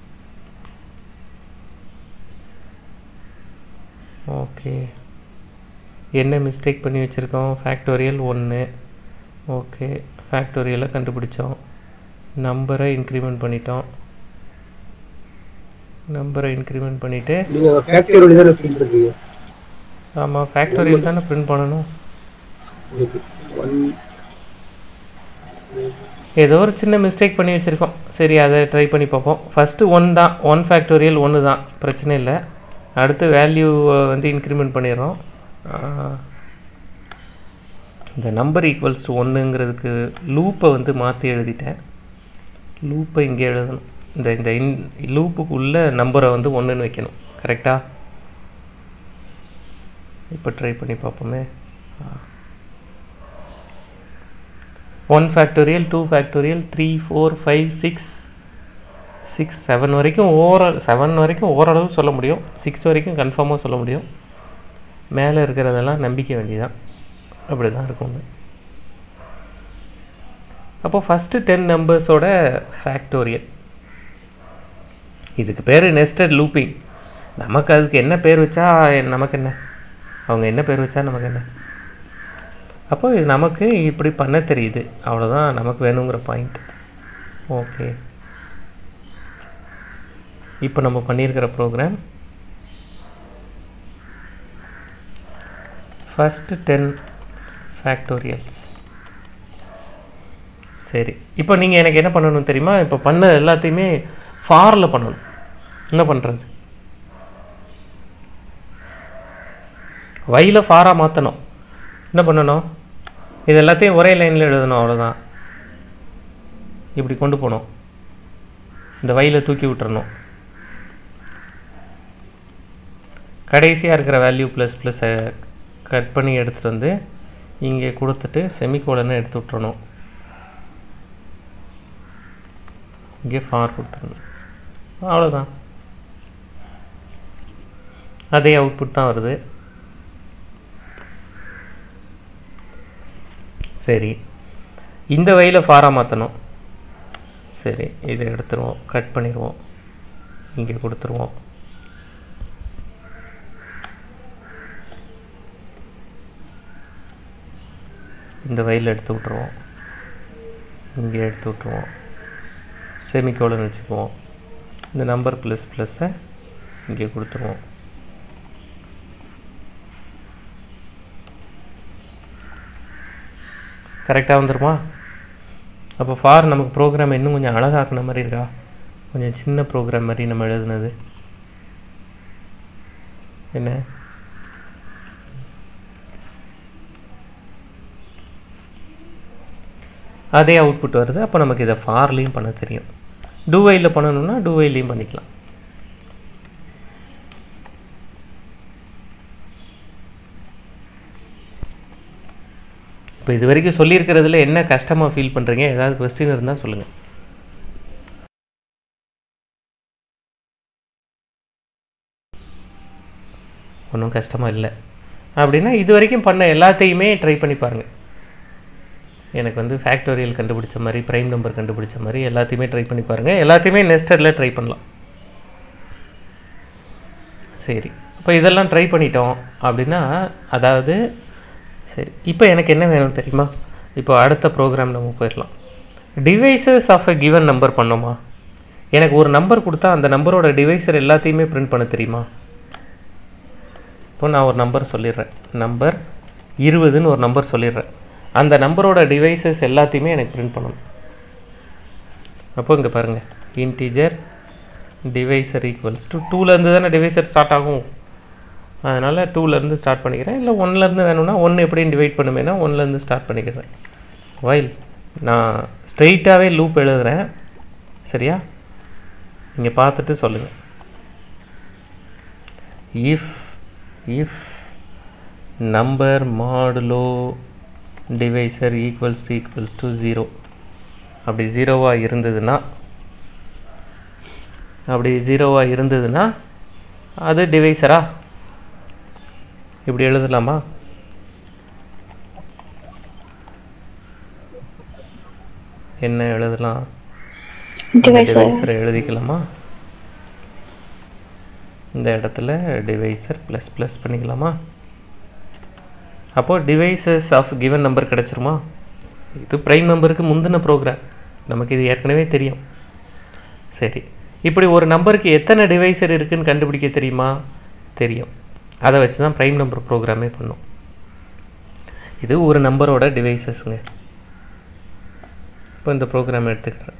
ஓகே என்ன மிஸ்டேக் பண்ணி வச்சுருக்கோம் ஃபேக்டோரியல் ஒன்று ஓகே ஃபேக்டோரியலை கண்டுபிடிச்சோம் நம்பரை இன்க்ரிமெண்ட் பண்ணிட்டோம் நம்பரை இன்க்ரிமெண்ட் பண்ணிவிட்டு நீங்கள் ஃபேக்டரி தானே பிரிண்ட் பண்ணுறீங்க ஆமாம் ஃபேக்டோரியல் தானே பிரிண்ட் பண்ணணும் ஒன் ஏதோ ஒரு சின்ன மிஸ்டேக் பண்ணி வச்சுருக்கோம் சரி அதை ட்ரை பண்ணி பார்ப்போம் ஃபஸ்ட்டு ஒன் தான் ஒன் ஃபேக்டோரியல் ஒன்று தான் பிரச்சனை இல்லை அடுத்து வேல்யூ வந்து இன்க்ரிமெண்ட் பண்ணிடுறோம் ஆஹ், இந்த நம்பர் ஈக்குவல்ஸ் டு ஒன்றுங்கிறதுக்கு லூப்பை வந்து மாற்றி எழுதிட்டேன் லூப்பை இங்கே எழுதணும் இந்த இந்த இன் லூப்புக்குள்ளே நம்பரை வந்து ஒன்றுன்னு வைக்கணும் கரெக்டாக இப்போ ட்ரை பண்ணி பார்ப்போமே one factorial two factorial three four five six six seven வரைக்கும் ஓவரால் செவன் வரைக்கும் ஓரளவு சொல்ல முடியும் சிக்ஸ் வரைக்கும் கன்ஃபார்மாக சொல்ல முடியும் மேலே இருக்கிறதெல்லாம் நம்பிக்கை வேண்டியதான் அப்படி தான் இருக்கும் அப்போ ஃபஸ்ட்டு டென் நம்பர்ஸோட ஃபேக்டோரியல் இதுக்கு பேர் நெஸ்டட் லூப்பிங் நமக்கு அதுக்கு என்ன பேர் வச்சா நமக்கு என்ன அவங்க என்ன பேர் வச்சா நமக்கு என்ன அப்போ இது நமக்கு இப்படி பண்ண தெரியுது அவ்வளோதான் நமக்கு வேணுங்கிற பாயிண்ட் ஓகே இப்போ நம்ம பண்ணியிருக்கிற ப்ரோக்ராம் ஃபஸ்ட்டு டென் ஃபேக்டோரியல்ஸ் சரி இப்போ நீங்கள் எனக்கு என்ன பண்ணணும் தெரியுமா இப்போ பண்ண எல்லாத்தையுமே ஃபாரில் பண்ணணும் என்ன பண்ணுறது வையில் ஃபாராக மாற்றணும் என்ன பண்ணணும் இது எல்லாத்தையும் ஒரே லைனில் எழுதணும் அவ்வளோதான் இப்படி கொண்டு போகணும் இந்த வயலை தூக்கி விட்டுறணும் கடைசியாக இருக்கிற வேல்யூ ப்ளஸ் ப்ளஸ்ஸை கட் பண்ணி எடுத்துகிட்டு வந்து இங்கே கொடுத்துட்டு செமிகோலனை எடுத்து விட்டுறணும் இங்கே ஃபார் கொடுத்துடணும் அவ்வளோதான் அதே அவுட்புட் தான் வருது சரி இந்த வழியில் ஃபாராக மாற்றணும் சரி இதை எடுத்துருவோம் கட் பண்ணிடுவோம் இங்கே கொடுத்துருவோம் இந்த வயலில் எடுத்து விட்ருவோம் இங்கே எடுத்து விட்ருவோம் செமிகோலன் வச்சுக்குவோம் இந்த நம்பர் ப்ளஸ் ப்ளஸ்ஸை இங்கே கொடுத்துருவோம் கரெக்டாக வந்துருமா அப்போ ஃபார் நமக்கு ப்ரோக்ராம் இன்னும் கொஞ்சம் அழகாக்குன மாதிரி இருக்கா கொஞ்சம் சின்ன ப்ரோக்ராம் மாதிரி நம்ம எழுதுனது என்ன அதே அவுட்புட் வருது அப்போ நமக்கு இதை ஃபார்லேயும் பண்ண தெரியும் டூவையில் பண்ணணும்னா டூவைலையும் பண்ணிக்கலாம் இப்போ இது வரைக்கும் சொல்லியிருக்கிறதுல என்ன கஷ்டமாக ஃபீல் பண்ணுறீங்க ஏதாவது கொஸ்டின் இருந்தால் சொல்லுங்கள் ஒன்றும் கஷ்டமாக இல்லை அப்படின்னா இது வரைக்கும் பண்ண எல்லாத்தையுமே ட்ரை பண்ணி பாருங்கள் எனக்கு வந்து ஃபேக்டோரியல் கண்டுபிடிச்ச மாதிரி ப்ரைம் நம்பர் கண்டுபிடிச்ச மாதிரி எல்லாத்தையுமே ட்ரை பண்ணி பாருங்கள் எல்லாத்தையுமே நெஸ்டரில் ட்ரை பண்ணலாம் சரி இப்போ இதெல்லாம் ட்ரை பண்ணிட்டோம் அப்படின்னா அதாவது சரி இப்போ எனக்கு என்ன வேணும் தெரியுமா இப்போ அடுத்த ப்ரோக்ராம் நம்ம போயிடலாம் divisors of a given number பண்ணோமா எனக்கு ஒரு நம்பர் கொடுத்தா அந்த நம்பரோட டிவைசர் எல்லாத்தையுமே பிரிண்ட் பண்ண தெரியுமா இப்போ நான் ஒரு நம்பர் சொல்லிடுறேன் நம்பர் இருபதுன்னு ஒரு நம்பர் சொல்லிடுறேன் அந்த நம்பரோட டிவைசஸ் எல்லாத்தையுமே எனக்கு பிரிண்ட் பண்ணணும் அப்போ இங்கே பாருங்கள் இன்டீஜர் டிவைசர் ஈக்குவல்ஸ் டு டூலேருந்து தானே டிவைசர் ஸ்டார்ட் ஆகும் அதனால் டூலேருந்து ஸ்டார்ட் பண்ணிக்கிறேன் இல்லை ஒன்லேருந்து வேணும்னா ஒன்று எப்படியும் டிவைட் பண்ணுமேனா ஒன்லேருந்து ஸ்டார்ட் பண்ணிக்கிறேன் வைல் நான் ஸ்ட்ரெயிட்டாகவே லூப் எழுதுகிறேன் சரியா நீங்கள் பார்த்துட்டு சொல்லுங்கள் if if number modulo divisor equals to equals to zero அப்படி ஜீரோவாக இருந்ததுன்னா அப்படி ஜீரோவாக இருந்ததுன்னா அது டிவைசரா இப்படி எழுதலாமா என்ன எழுதலாம் Divisor. டிவைசரை எழுதிக்கலாமா இந்த இடத்துல டிவைசர் ப்ளஸ் ப்ளஸ் பண்ணிக்கலாமா அப்போது டிவைசஸ் ஆஃப் கிவன் நம்பர் கிடச்சிருமா இது ப்ரைம் நம்பருக்கு முந்தின ப்ரோக்ராம் நமக்கு இது ஏற்கனவே தெரியும் சரி இப்படி ஒரு நம்பருக்கு எத்தனை டிவைசர் இருக்குன்னு கண்டுபிடிக்க தெரியுமா தெரியும் அதை வச்சு தான் ப்ரைம் நம்பர் ப்ரோக்ராமே பண்ணும் இது ஒரு நம்பரோட டிவைசஸ்ங்க இப்போ இந்த ப்ரோக்ராம் எடுத்துக்கிறேன்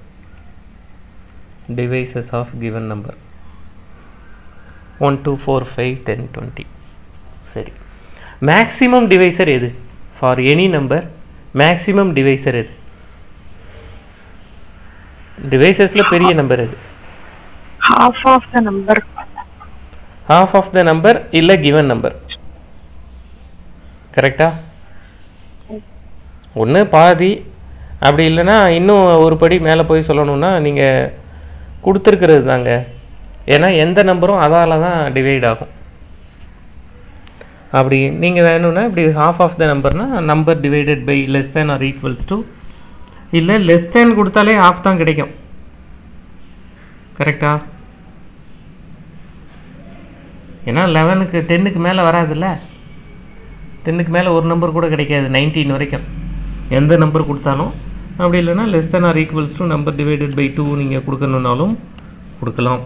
divisors of given number one two four five ten twenty சரி மேக்ஸிமம் டிவைசர் எது for any number maximum divisor எது டிவைசஸில் பெரிய நம்பர் எது half of the number half of the number இல்லை given நம்பர் கரெக்டா ஒன்று பாதி அப்படி இல்லைன்னா இன்னும் ஒரு படி மேலே போய் சொல்லணும்னா நீங்கள் கொடுத்துருக்கிறது தாங்க ஏன்னா எந்த நம்பரும் அதால் தான் டிவைட் ஆகும் அப்படி நீங்கள் வேணும்னா இப்படி half ஆஃப் த நம்பர்னா number divided by less than or equals to இல்லை லெஸ் தேன் கொடுத்தாலே half தான் கிடைக்கும் கரெக்டா ஏன்னா லெவனுக்கு டென்னுக்கு மேலே வராதுல்ல டென்னுக்கு மேலே ஒரு நம்பர் கூட கிடைக்காது நைன்டீன் வரைக்கும் எந்த நம்பர் கொடுத்தாலும் அப்படி இல்லைன்னா less than or equals to number divided by two நீங்கள் கொடுக்கணுன்னாலும் கொடுக்கலாம்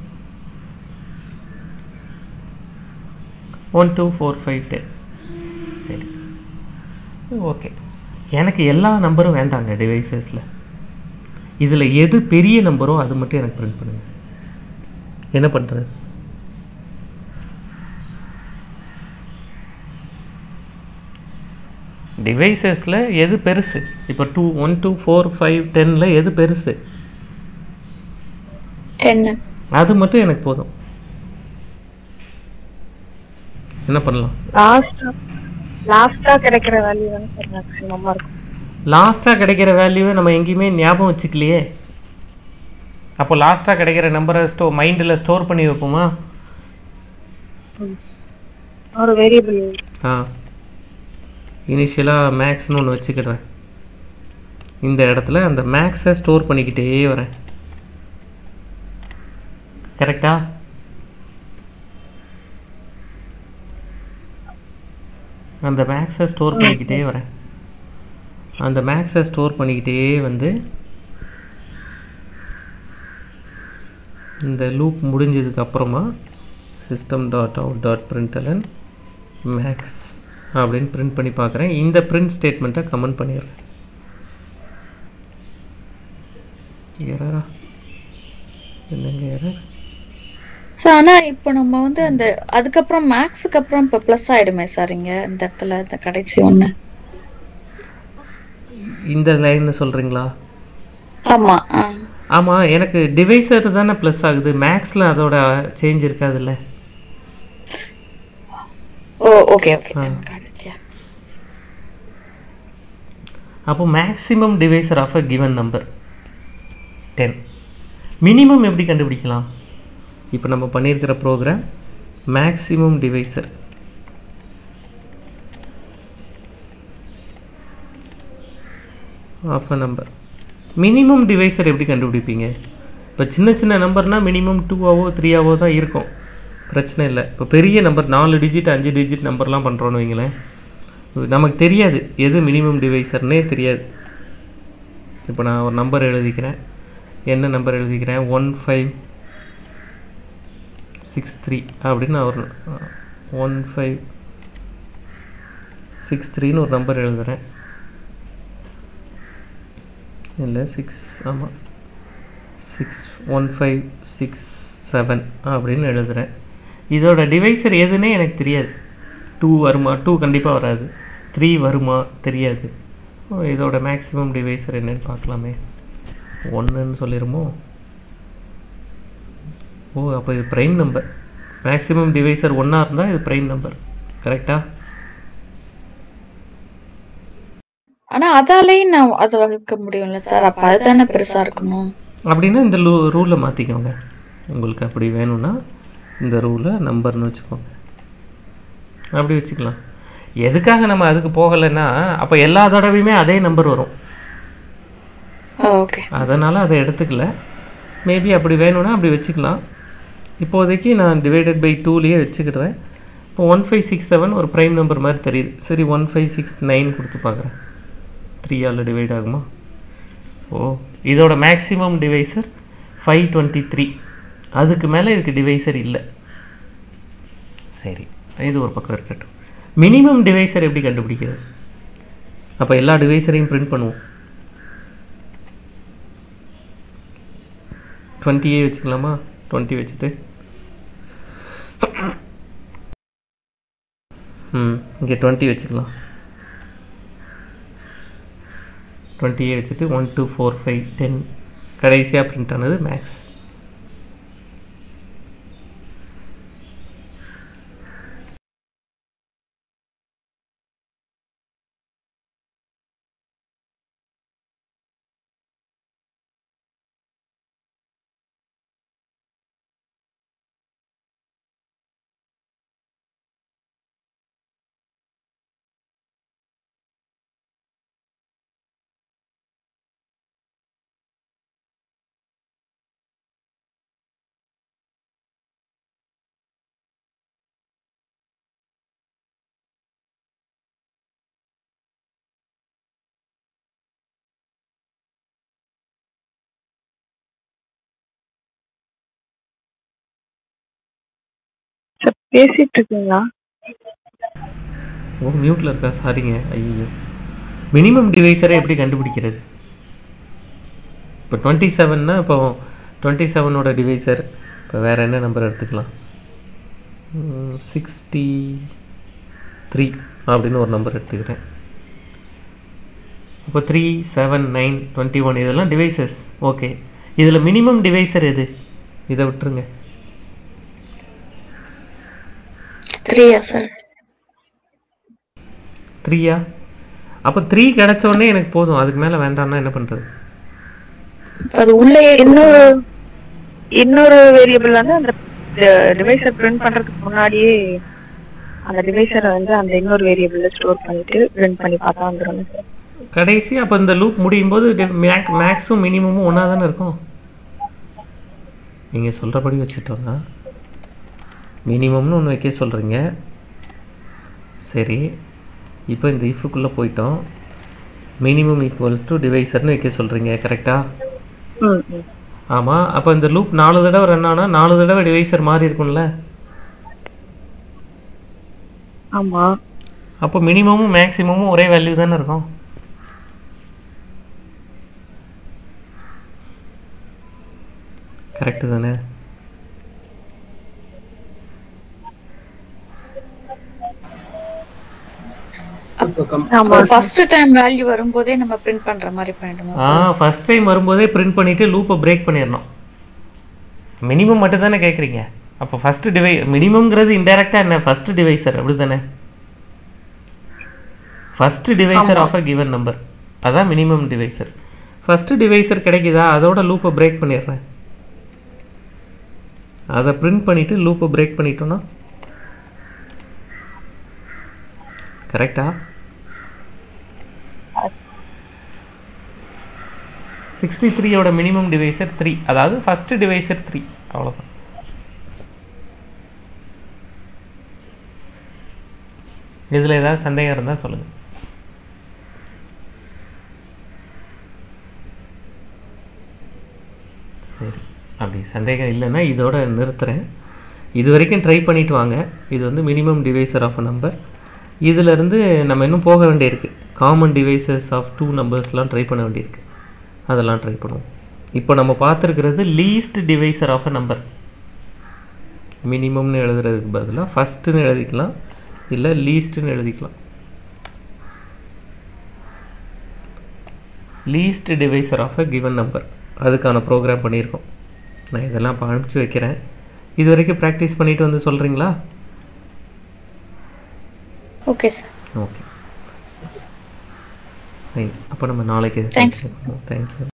one two four five ten சரி ஓகே எனக்கு எல்லா நம்பரும் வேண்டாங்க டிவைசஸில் இதில் எது பெரிய நம்பரோ அது மட்டும் எனக்கு பிரிண்ட் பண்ணுங்க என்ன பண்ணுறது டிவைசஸில் எது பெருசு இப்போ two one two four five டென்னில் எது பெருசு டென்னு அது மட்டும் எனக்கு போதும் என்ன பண்ணலாம் லாஸ்டா லாஸ்டா கிடைக்கிற வேல்யூ வந்து சார் மேக்ஸிமமா இருக்கும் லாஸ்ட்டாக கிடைக்கிற வேல்யூவை நம்ம எங்கேயுமே ஞாபகம் வச்சுக்கலையே அப்போ லாஸ்ட்டாக கிடைக்கிற நம்பரை ஸ்டோ மைண்டில் ஸ்டோர் பண்ணி வைப்போமா ஒரு வேரியபிள் ஆ இனிஷியலாக மேக்ஸ்னு ஒன்று வச்சுக்கிடுறேன் இந்த இடத்துல அந்த மேக்ஸை ஸ்டோர் பண்ணிக்கிட்டே வரேன் கரெக்டா அந்த மேக்ஸை ஸ்டோர் பண்ணிக்கிட்டே வரேன் அந்த மேக்ஸை ஸ்டோர் பண்ணிக்கிட்டே வந்து இந்த லூப் முடிஞ்சதுக்கு அப்புறமா system dot out dot println max அப்படின்னு பிரிண்ட் பண்ணி பார்க்குறேன் இந்த பிரிண்ட் ஸ்டேட்மெண்ட்டை கமெண்ட் பண்ணிடுறேன் எரரா என்னங்க எரர் சார் ஆனா இப்போ நம்ம வந்து அந்த அதுக்கப்புறம் மேக்ஸுக்கு அப்புறம் இப்போ ப்ளஸ் ஆயிடுமே சார் இங்க இந்த இடத்துல இந்த கடைசி ஒண்ணு இந்த லைன் சொல்கிறீங்களா ஆமா ஆ. ஆமாம் எனக்கு டிவைசர் தானே ப்ளஸ் ஆகுது மேக்ஸில் அதோட சேஞ்ச் இருக்காதுல்ல ஓ ஓகே ஓகே அப்போ maximum divisor of a given number ten minimum எப்படி கண்டுபிடிக்கலாம் இப்போ நம்ம பண்ணியிருக்கிற program maximum divisor of a number minimum divisor எப்படி கண்டுபிடிப்பீங்க இப்போ சின்ன சின்ன நம்பர்னால் மினிமம் டூவாவோ த்ரீயாவோ தான் இருக்கும் பிரச்சனை இல்லை இப்போ பெரிய நம்பர் நாலு டிஜிட் அஞ்சு டிஜிட் நம்பர்லாம் பண்ணுறோன்னு வைங்களேன் நமக்கு தெரியாது எது மினிமம் டிவைசர்னே தெரியாது இப்போ நான் ஒரு நம்பர் எழுதிக்கிறேன் என்ன நம்பர் எழுதிக்கிறேன் ஒன் ஃபைவ் சிக்ஸ் த்ரீ அப்படின்னு நான் ஒரு ஒன் ஃபைவ் சிக்ஸ் த்ரீன்னு ஒரு நம்பர் எழுதுகிறேன் இல்லை சிக்ஸ் ஆமாம் six one five six seven அப்படின்னு எழுதுகிறேன் இதோட டிவைசர் எதுன்னே எனக்கு தெரியாது டூ வருமா டூ கண்டிப்பாக வராது த்ரீ வருமா தெரியாது ஓ, இதோட மேக்ஸிமம் டிவைசர் என்னன்னு பார்க்கலாமே ஒன்றுன்னு சொல்லிடுமோ ஓ அப்போ இது ப்ரைம் நம்பர் மேக்ஸிமம் டிவைசர் ஒன்றா இருந்தால் இது ப்ரைம் நம்பர் கரெக்டா ஆனா அதாலேயும் நான் அதை வகுக்க முடியும்ல சார் அப்ப அதுதானே பெருசா இருக்கணும் அப்படின்னா இந்த லூ ரூலை மாற்றிக்கோங்க உங்களுக்கு அப்படி வேணும்னா இந்த ரூலை நம்பர்னு வச்சுக்கோங்க அப்படி வச்சுக்கலாம் எதுக்காக நம்ம அதுக்கு போகலைன்னா அப்போ எல்லா தடவையுமே அதே நம்பர் வரும் ஓகே அதனால் அதை எடுத்துக்கல மேபி அப்படி வேணும்னா அப்படி வச்சுக்கலாம் இப்போதைக்கு நான் டிவைடட் பை டூலேயே வச்சுக்கிடுறேன் இப்போ ஒன் ஃபைவ் சிக்ஸ் செவன் ஒரு ப்ரைம் நம்பர் மாதிரி தெரியுது சரி ஒன் ஃபைவ் சிக்ஸ் நைன் கொடுத்து பார்க்குறேன் த்ரீயால் டிவைட் ஆகுமா ஓ இதோட maximum divisor five twenty three அதுக்கு மேலே இதுக்கு டிவைசர் இல்லை சரி இது ஒரு பக்கம் இருக்கட்டும் மினிமம் டிவைசர் எப்படி கண்டுபிடிக்கிறது அப்போ எல்லா டிவைசரையும் பிரிண்ட் பண்ணுவோம் டுவெண்ட்டியே வச்சுக்கலாமா டுவெண்ட்டி வச்சுட்டு ம் இங்கே டுவெண்ட்டி வச்சுக்கலாம் டுவெண்ட்டியே வச்சுட்டு one two four five ten கடைசியாக பிரிண்ட் ஆனது மேக்ஸ் சார் பேசிட்டு இருக்கீங்களா ஓ மியூட்டில் இருக்கா சாரிங்க ஐயோ மினிமம் டிவைஸரை எப்படி கண்டுபிடிக்கிறது இப்போ டுவெண்ட்டி செவன்னா இப்போ டுவெண்ட்டி செவனோட டிவைசர் இப்போ வேறு என்ன நம்பர் எடுத்துக்கலாம் சிக்ஸ்டி த்ரீ அப்படின்னு ஒரு நம்பர் எடுத்துக்கிறேன் இப்போ three seven nine twenty one இதெல்லாம் டிவைசஸ் ஓகே இதில் மினிமம் டிவைசர் எது இதை விட்டுருங்க த்ரீயா சார் த்ரீயா அப்போ த்ரீ கிடைச்ச உடனே எனக்கு போதும் அதுக்கு மேலே வேண்டாம்னா என்ன பண்ணுறது அது உள்ளேயே இன்னொரு இன்னொரு வேரியபிள் வந்து அந்த டிவைஸை பிரிண்ட் பண்றதுக்கு முன்னாடியே அந்த டிவைஸரை வந்து அந்த இன்னொரு வேரியபிள்ல ஸ்டோர் பண்ணிட்டு பிரிண்ட் பண்ணி பார்த்தா வந்துடும் சார் கடைசி அப்போ இந்த லூப் முடியும் போது மேக் மேக்ஸும் மினிமமும் ஒன்றா தானே இருக்கும் நீங்கள் சொல்கிறபடி வச்சுட்டோம்னா மினிமம்னு ஒன்று வைக்க சொல்கிறீங்க சரி இப்போ இந்த இஃபுக்குள்ளே போயிட்டோம் மினிமம் ஈக்குவல்ஸ் டு டிவைசர்னு வைக்க சொல்கிறீங்க கரெக்டாக ம் ம் ஆமாம் அப்போ இந்த லூப் நாலு தடவை ரன் ஆனால் நாலு தடவை டிவைசர் மாறி இருக்கும்ல ஆமா அப்போ மினிமமும் மேக்ஸிமமும் ஒரே வேல்யூ தானே இருக்கும் கரெக்டு தானே இப்போ கம் ஆமா ஃபர்ஸ்ட் டைம் வேல்யூ வரும்போதே நம்ம பிரிண்ட் பண்ற மாதிரி பண்ணிடுமா ஆ ஃபர்ஸ்ட் டைம் வரும்போதே பிரிண்ட் பண்ணிவிட்டு லூப்பை பிரேக் பண்ணிடணும் மினிமம் மட்டும் தானே கேட்குறீங்க அப்போ ஃபஸ்ட்டு டிவை மினிமம்ங்கிறது இன்டெரக்டாக என்ன ஃபஸ்ட்டு டிவைசர் அப்படி தானே first divisor of a given number அதான் மினிமம் டிவைசர் ஃபஸ்ட்டு டிவைசர் கிடைக்குதா அதோட லூப்பை பிரேக் பண்ணிடுறேன் அதை பிரிண்ட் பண்ணிவிட்டு லூப்பை பிரேக் பண்ணிட்டோன்னா கரெக்டா சிக்ஸ்டி த்ரீயோட மினிமம் டிவைசர் த்ரீ அதாவது ஃபஸ்ட்டு டிவைசர் த்ரீ அவ்வளோதான் இதில் ஏதாவது சந்தேகம் இருந்தால் சொல்லுங்கள் சரி அப்படி சந்தேகம் இல்லைன்னா இதோட நிறுத்துறேன் இது வரைக்கும் ட்ரை பண்ணிட்டு வாங்க இது வந்து minimum divisor of a number இதிலிருந்து நம்ம இன்னும் போக வேண்டியிருக்கு காமன் டிவைசஸ் ஆஃப் டூ நம்பர்ஸ்லாம் ட்ரை பண்ண வேண்டியிருக்கு அதெல்லாம் ட்ரை பண்ணுவோம் இப்போ நம்ம பார்த்துருக்கிறது least divisor of a number மினிமம்னு எழுதுறதுக்கு பதிலாக ஃபஸ்ட்டுன்னு எழுதிக்கலாம் இல்லை லீஸ்ட்டுன்னு எழுதிக்கலாம் least divisor of a given number அதுக்கான ப்ரோக்ராம் பண்ணியிருக்கோம் நான் இதெல்லாம் இப்போ அனுப்பிச்சி வைக்கிறேன் இது வரைக்கும் ப்ராக்டிஸ் பண்ணிட்டு வந்து சொல்கிறீங்களா ஓகே சார் ஓகே ஃபைன் அப்போ நம்ம நாளைக்கு Thanks. தேங்க்யூ